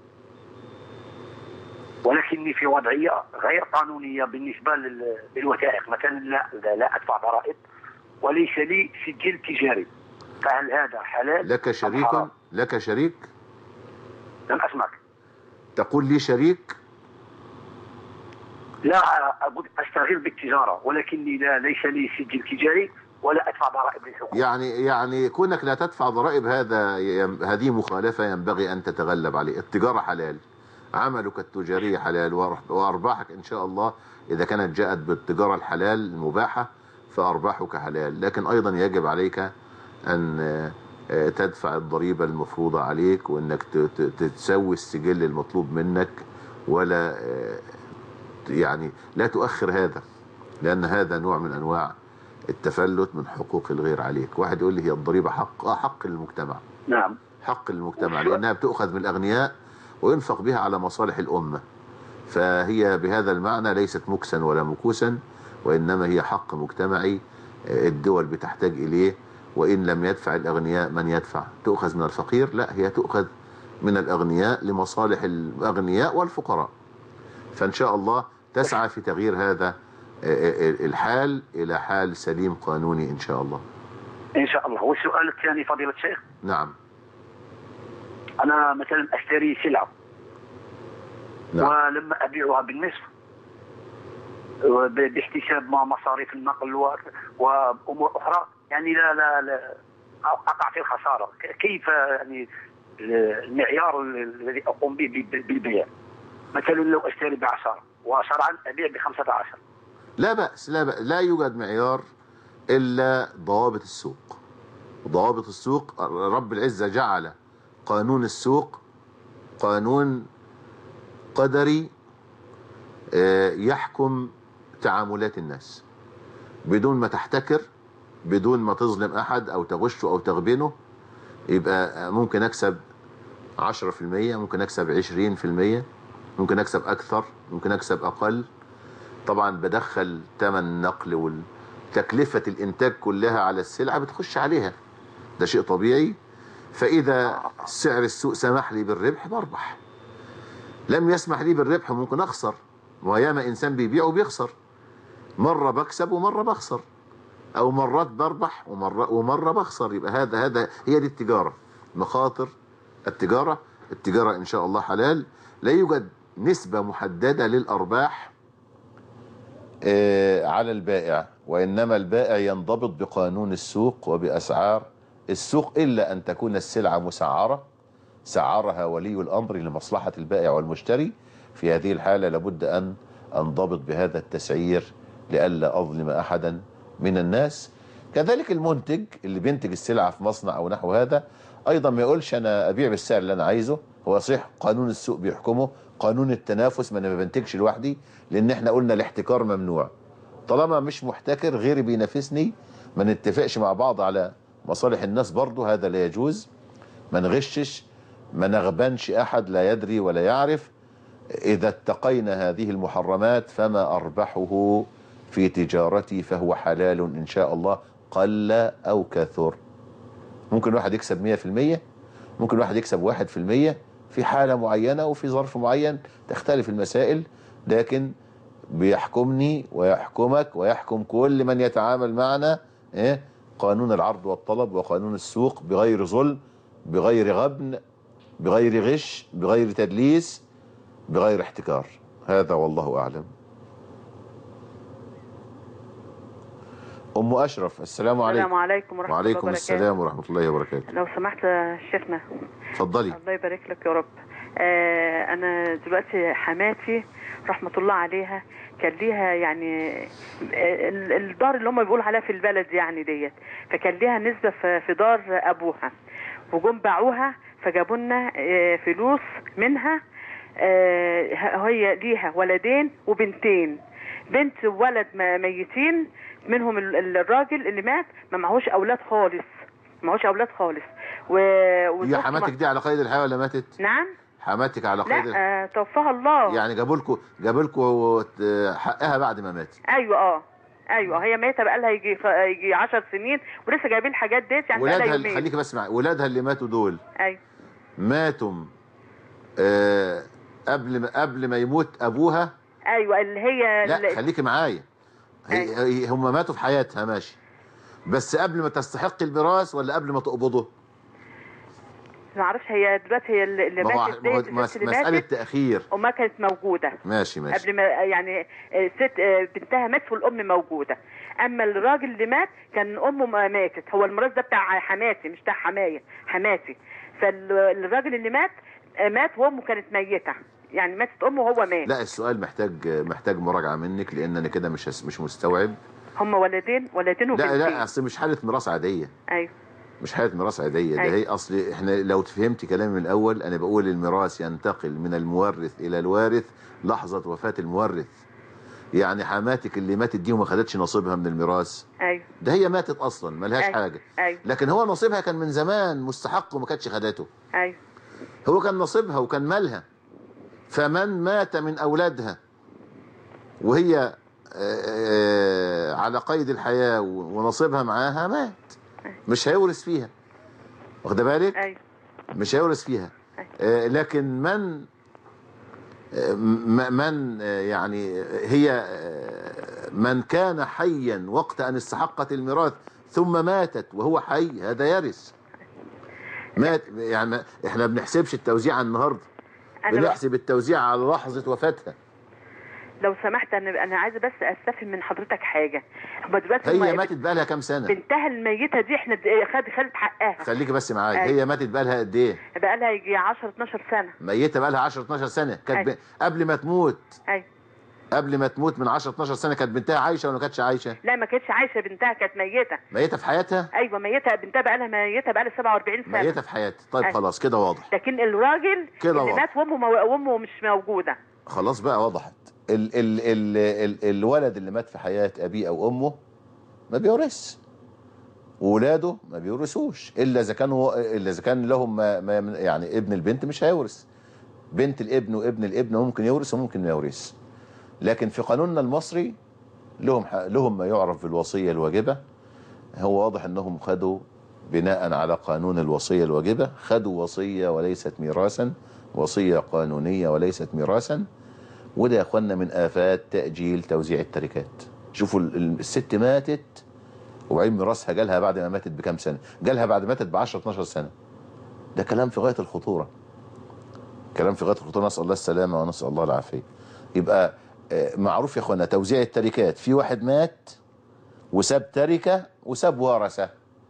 ولكني في وضعية غير قانونية بالنسبة لل- للوثائق مثلا لا, لا, لا أدفع ضرائب وليس لي سجل تجاري فهل هذا حلال لك أم شريك حرام؟ لك شريك لم أسمعك تقول لي شريك لا أقول أشتغل بالتجارة ولكني لا ليس لي سجل تجاري ولا أدفع ضرائب للحكومة يعني يعني كونك لا تدفع ضرائب هذا يم- هذه مخالفة ينبغي أن تتغلب عليه التجارة حلال عملك التجاري حلال وأرح- وأرباحك إن شاء الله إذا كانت جاءت بالتجارة الحلال المباحة فأرباحك حلال لكن أيضا يجب عليك أن آه، آه، تدفع الضريبة المفروضة عليك وأنك ت- ت- تسوي السجل المطلوب منك ولا آه، يعني لا تؤخر هذا لأن هذا نوع من أنواع التفلت من حقوق الغير عليك واحد يقول لي هي الضريبة حق آه حق للمجتمع نعم حق المجتمع لأنها بتؤخذ من الأغنياء وينفق بها على مصالح الأمة فهي بهذا المعنى ليست مكسا ولا مكوسا وإنما هي حق مجتمعي آه، الدول بتحتاج إليه وإن لم يدفع الأغنياء من يدفع تؤخذ من الفقير لا هي تؤخذ من الأغنياء لمصالح الأغنياء والفقراء فإن شاء الله تسعى في تغيير هذا آه، آه، الحال إلى حال سليم قانوني إن شاء الله إن شاء الله والسؤال الثاني فضيلة الشيخ نعم أنا مثلا أشتري سلعة نعم. ولما أبيعها بالنصف ب- باحتساب ما مصاريف النقل و- وأمور أخرى يعني لا لا, لا أقع في الخسارة ك- كيف يعني المعيار الذي أقوم به ب- بالبيع مثلا لو أشتري بعشرة وشرعا أبيع بخمسة عشر لا بأس لا بأس لا يوجد معيار إلا ضوابط السوق ضوابط السوق رب العزة جعل قانون السوق قانون قدري آه، يحكم تعاملات الناس بدون ما تحتكر بدون ما تظلم أحد أو تغشه أو تغبنه يبقى ممكن أكسب 10% ممكن أكسب 20% ممكن أكسب أكثر ممكن أكسب أقل طبعا بدخل ثمن نقل وتكلفة الإنتاج كلها على السلعة بتخش عليها ده شيء طبيعي فإذا سعر السوق سمح لي بالربح بربح لم يسمح لي بالربح ممكن أخسر وياما إنسان بيبيع وبيخسر مرة بكسب ومرة بخسر أو مرات بربح ومرة, ومرة بخسر يبقى هذا هذا هي دي التجارة مخاطر التجارة التجارة إن شاء الله حلال لا يوجد نسبة محددة للأرباح آه، على البائع وإنما البائع ينضبط بقانون السوق وبأسعار السوق إلا أن تكون السلعة مسعرة سعرها ولي الأمر لمصلحة البائع والمشتري في هذه الحالة لابد أن أنضبط بهذا التسعير لئلا أظلم أحدا من الناس كذلك المنتج اللي بينتج السلعة في مصنع أو نحو هذا أيضا ما يقولش أنا أبيع بالسعر اللي أنا عايزه هو صحيح قانون السوق بيحكمه قانون التنافس ما أنا ما بنتجش لوحدي لأن احنا قلنا الاحتكار ممنوع طالما مش محتكر غيري بينافسني ما نتفقش مع بعض على مصالح الناس برضه هذا لا يجوز ما نغشش ما نغبنش أحد لا يدري ولا يعرف إذا اتقينا هذه المحرمات فما أربحه في تجارتي فهو حلال إن شاء الله قل أو كثر ممكن واحد يكسب 100% ممكن واحد يكسب 1% في حالة معينة وفي ظرف معين تختلف المسائل لكن بيحكمني ويحكمك ويحكم كل من يتعامل معنا إيه؟ قانون العرض والطلب وقانون السوق بغير ظلم بغير غبن بغير غش بغير تدليس بغير احتكار هذا والله أعلم أم أشرف السلام عليكم السلام عليكم ورحمة الله وعليكم وبركاته السلام ورحمة الله وبركاته لو سمحت يا شيخنا اتفضلي الله يبارك لك يا رب آه انا دلوقتي حماتي رحمة الله عليها كان ليها يعني آه، ال- الدار اللي هم بيقولوا عليها في البلد يعني ديت فكان ليها نسبة في في دار ابوها وجم باعوها فجابوا لنا آه، فلوس منها آه، هي ليها ولدين وبنتين بنت وولد م- ميتين منهم ال- ال- الراجل اللي مات ما معهوش اولاد خالص ما معهوش اولاد خالص و... هي وزوجته حماتك ما- دي على قيد الحياة ولا ماتت نعم حماتك على قيد لا آه توفاها الله يعني جابوا لكم جابوا لكم حقها بعد ما ماتت ايوه اه ايوه هي ميته بقى لها يجي خ- يجي 10 سنين ولسه جايبين الحاجات ديت يعني بقى لها ولادها يومين خليكي بس معي ولادها اللي ماتوا دول ايوه ماتوا آه قبل ما قبل ما يموت ابوها ايوه اللي هي لا اللي- خليكي معايا هي هي- هم ماتوا في حياتها ماشي بس قبل ما تستحق الميراث ولا قبل ما تقبضه ما اعرفش هي دلوقتي هي اللي اللي ما هو ماتت ما هو ديت مس- الست اللي مسألة ماتت تأخير وما كانت موجوده ماشي ماشي قبل ما يعني الست بنتها مات والام موجوده اما الراجل اللي مات كان امه ما ماتت هو الميراث ده بتاع حماتي مش بتاع حمايه حماتي فالراجل اللي مات مات وامه كانت ميته يعني ماتت امه وهو مات لا السؤال محتاج محتاج مراجعة منك لأن أنا كده مش هس- مش مستوعب هم ولدين ولدين لا وبنتين لا أصل مش حالة ميراث عادية ايوه مش حالة ميراث عادية ده أيوة. هي أصل إحنا لو فهمت كلامي من الأول أنا بقول الميراث ينتقل من المورث إلى الوارث لحظة وفاة المورث يعني حماتك اللي ماتت دي وما خدتش نصيبها من الميراث ايوه ده هي ماتت أصلا ملهاش أيوة. حاجة ايوه لكن هو نصيبها كان من زمان مستحق وما كانتش خدته ايوه هو كان نصيبها وكان مالها فمن مات من أولادها وهي آه، آه، على قيد الحياة و- ونصيبها معاها مات مش هيورث فيها واخده بالك ايوه مش هيورث فيها آه، لكن من آه، م- من آه، يعني هي آه، من كان حيا وقت أن استحقت الميراث ثم ماتت وهو حي هذا يرث مات يعني ما- احنا بنحسبش التوزيع على النهارده أنا بقى- بنحسب التوزيع على لحظة وفاتها لو سمحت انا انا عايزه بس استفهم من حضرتك حاجه هم دلوقتي هي هم- ماتت بقالها كام سنة بنتها الميته دي احنا د- خد خدت حقها خليكي بس معايا أيوة. هي ماتت بقالها قد ايه بقى لها يجي 10 12 سنه ميتة بقالها 10 12 سنة كانت ب... قبل ما تموت ايوه قبل ما تموت من 10 12 سنة كانت بنتها عايشة ولا ما كانتش عايشة لا ما كانتش عايشه بنتها كانت ميته ميتة في حياتها ايوه ميته بنتها بقى لها ميته بقى لها 47 سنه ميتة في حياتها طيب أيوة. خلاص كده واضح لكن الراجل كده اللي واضح. مات وامه مو... وامه مش موجوده خلاص بقى وضحت ال ال ال ال الولد اللي مات في حياة أبيه أو أمه ما بيورث وولاده ما بيورثوش إلا إذا كانوا إلا إذا كان لهم ما ما يعني ابن البنت مش هيورث بنت الابن وابن الابن ممكن يورث وممكن ما يورث لكن في قانوننا المصري لهم ح- لهم ما يعرف بالوصية الواجبة هو واضح انهم خدوا بناء على قانون الوصية الواجبة خدوا وصية وليست ميراثا وصية قانونية وليست ميراثا وده يا اخوانا من آفات تأجيل توزيع التركات شوفوا ال- ال- الست ماتت وبعدين ميراثها جالها بعد ما ماتت بكام سنة جالها بعد ما ماتت ب 10 12 سنة ده كلام في غاية الخطورة كلام في غاية الخطورة نسأل الله السلامة ونسأل الله العافية يبقى آه، معروف يا اخوانا توزيع التركات في واحد مات وساب تركة وساب ورثة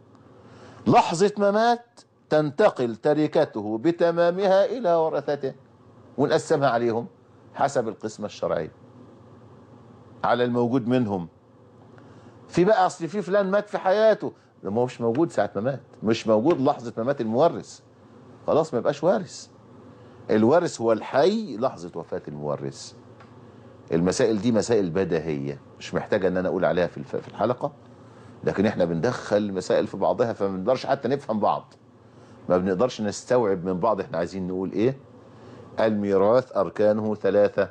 لحظة ما مات تنتقل تركته بتمامها إلى ورثته ونقسمها عليهم حسب القسمة الشرعية على الموجود منهم في بقى أصل في فلان مات في حياته ده ما هوش موجود ساعة ما مات مش موجود لحظة ما مات المورث خلاص ما يبقاش وارث الوارث هو الحي لحظة وفاة المورث المسائل دي مسائل بديهية مش محتاجة ان انا اقول عليها في الف- في الحلقة لكن احنا بندخل المسائل في بعضها فما بنقدرش حتى نفهم بعض ما بنقدرش نستوعب من بعض احنا عايزين نقول ايه الميراث اركانه ثلاثة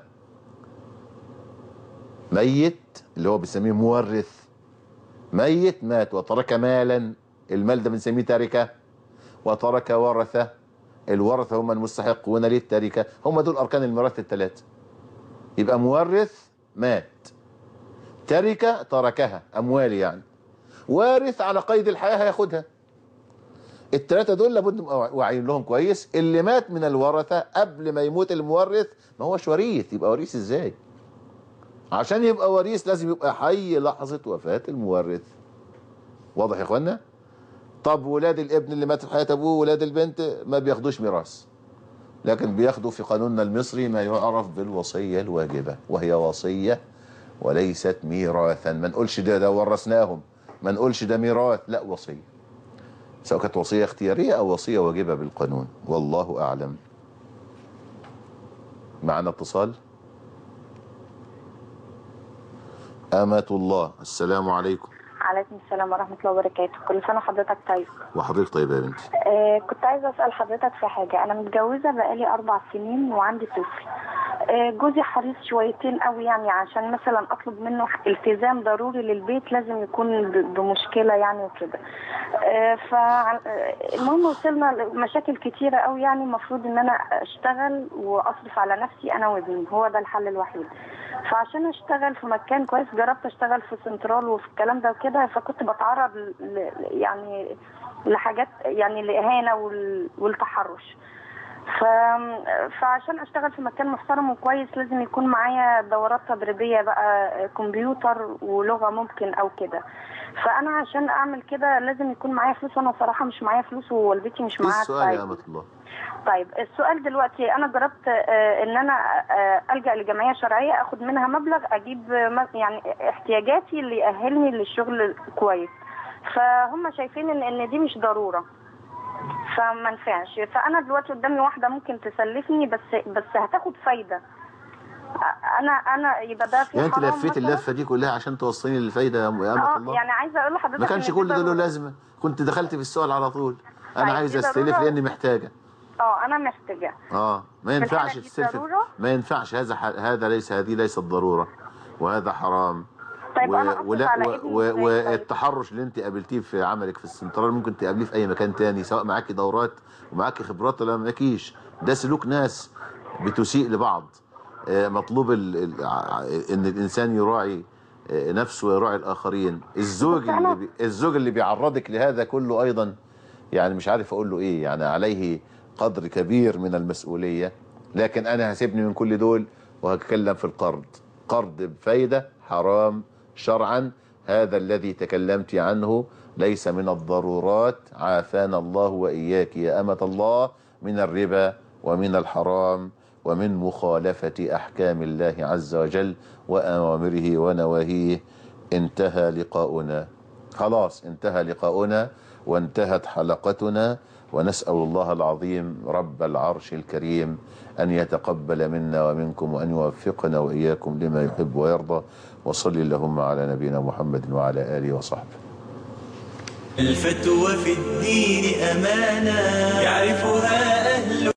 ميت اللي هو بنسميه مورث ميت مات وترك مالا المال ده بنسميه تركه وترك ورثه الورثه هم المستحقون للتركه هم دول اركان الميراث الثلاثه يبقى مورث مات تركه تركها اموال يعني وارث على قيد الحياه هياخدها الثلاثه دول لابد واعيين لهم كويس اللي مات من الورثه قبل ما يموت المورث ما هوش وريث يبقى وريث ازاي عشان يبقى وريث لازم يبقى حي لحظه وفاه المورث واضح يا اخوانا طب ولاد الابن اللي مات في حياه ابوه ولاد البنت ما بياخدوش ميراث لكن بياخدوا في قانوننا المصري ما يعرف بالوصيه الواجبه وهي وصيه وليست ميراثا ما نقولش ده ده ورثناهم ما نقولش ده ميراث لا وصيه سواء كانت وصيه اختياريه او وصيه واجبه بالقانون والله اعلم معنا اتصال أمة الله السلام عليكم عليكم السلام ورحمة الله وبركاته كل سنة وحضرتك طيب وحضرتك طيبة يا بنتي آه كنت عايزة أسأل حضرتك في حاجة أنا متجوزة بقالي أربع سنين وعندي طفل آه جوزي حريص شويتين قوي يعني عشان مثلا أطلب منه التزام ضروري للبيت لازم يكون ب- بمشكلة يعني وكده آه فالمهم وصلنا لمشاكل كتيرة قوي يعني المفروض إن أنا أشتغل وأصرف على نفسي أنا وابني هو ده الحل الوحيد فعشان اشتغل في مكان كويس جربت اشتغل في سنترال وفي الكلام ده وكده فكنت بتعرض ل... ل- يعني لحاجات يعني الاهانه وال... والتحرش ف... فعشان اشتغل في مكان محترم وكويس لازم يكون معايا دورات تدريبيه بقى كمبيوتر ولغه ممكن او كده فانا عشان اعمل كده لازم يكون معايا فلوس وانا صراحه مش معايا فلوس ووالدتي مش ايه معاها السؤال يا تساعدني. أمة الله طيب السؤال دلوقتي انا جربت آه، ان انا آه، الجا لجمعيه شرعيه اخد منها مبلغ اجيب آه، م- يعني احتياجاتي اللي يأهلني للشغل كويس فهم شايفين ان ان دي مش ضروره فما نفعش فانا دلوقتي قدامي واحده ممكن تسلفني بس بس هتاخد فايده آه، انا انا يبقى ده في يعني انت حرام لفيت مثلاً؟ اللفه دي كلها عشان توصليني للفايده يا أمة اه الله يعني عايزه اقول لحضرتك ما كانش إن دي كل ده له ضرورة. لازمه كنت دخلت في السؤال على طول انا طيب، عايز دي استلف ضرورة؟ لاني محتاجه اه انا محتاجه اه ما في ينفعش الحالة دي تستلف ضرورة؟ ما ينفعش هذا ح... هذا ليس هذه ليست ضروره وهذا حرام طيب أنا أصرف ولا على و... ابني و... إزاي طيب؟ والتحرش اللي انت قابلتيه في عملك في السنترال ممكن تقابليه في اي مكان تاني سواء معاكي دورات ومعاكي خبرات ولا معاكيش ده سلوك ناس بتسيء لبعض آه، مطلوب ال... ال... ع- ان الانسان يراعي آه، نفسه ويراعي الاخرين الزوج بس أنا- اللي بي... الزوج اللي بيعرضك لهذا كله ايضا يعني مش عارف اقول له ايه يعني عليه قدر كبير من المسؤوليه لكن انا هسيبني من كل دول وهتكلم في القرض قرض بفايده حرام شرعا هذا الذي تكلمت عنه ليس من الضرورات عافانا الله واياك يا امه الله من الربا ومن الحرام ومن مخالفه احكام الله عز وجل واوامره ونواهيه انتهى لقاؤنا خلاص انتهى لقاؤنا وانتهت حلقتنا ونسأل الله العظيم رب العرش الكريم أن يتقبل منا ومنكم وأن يوفقنا وإياكم لما يحب ويرضى وصل اللهم على نبينا محمد وعلى آله وصحبه الفتوى في الدين أمانة يعرفها أهل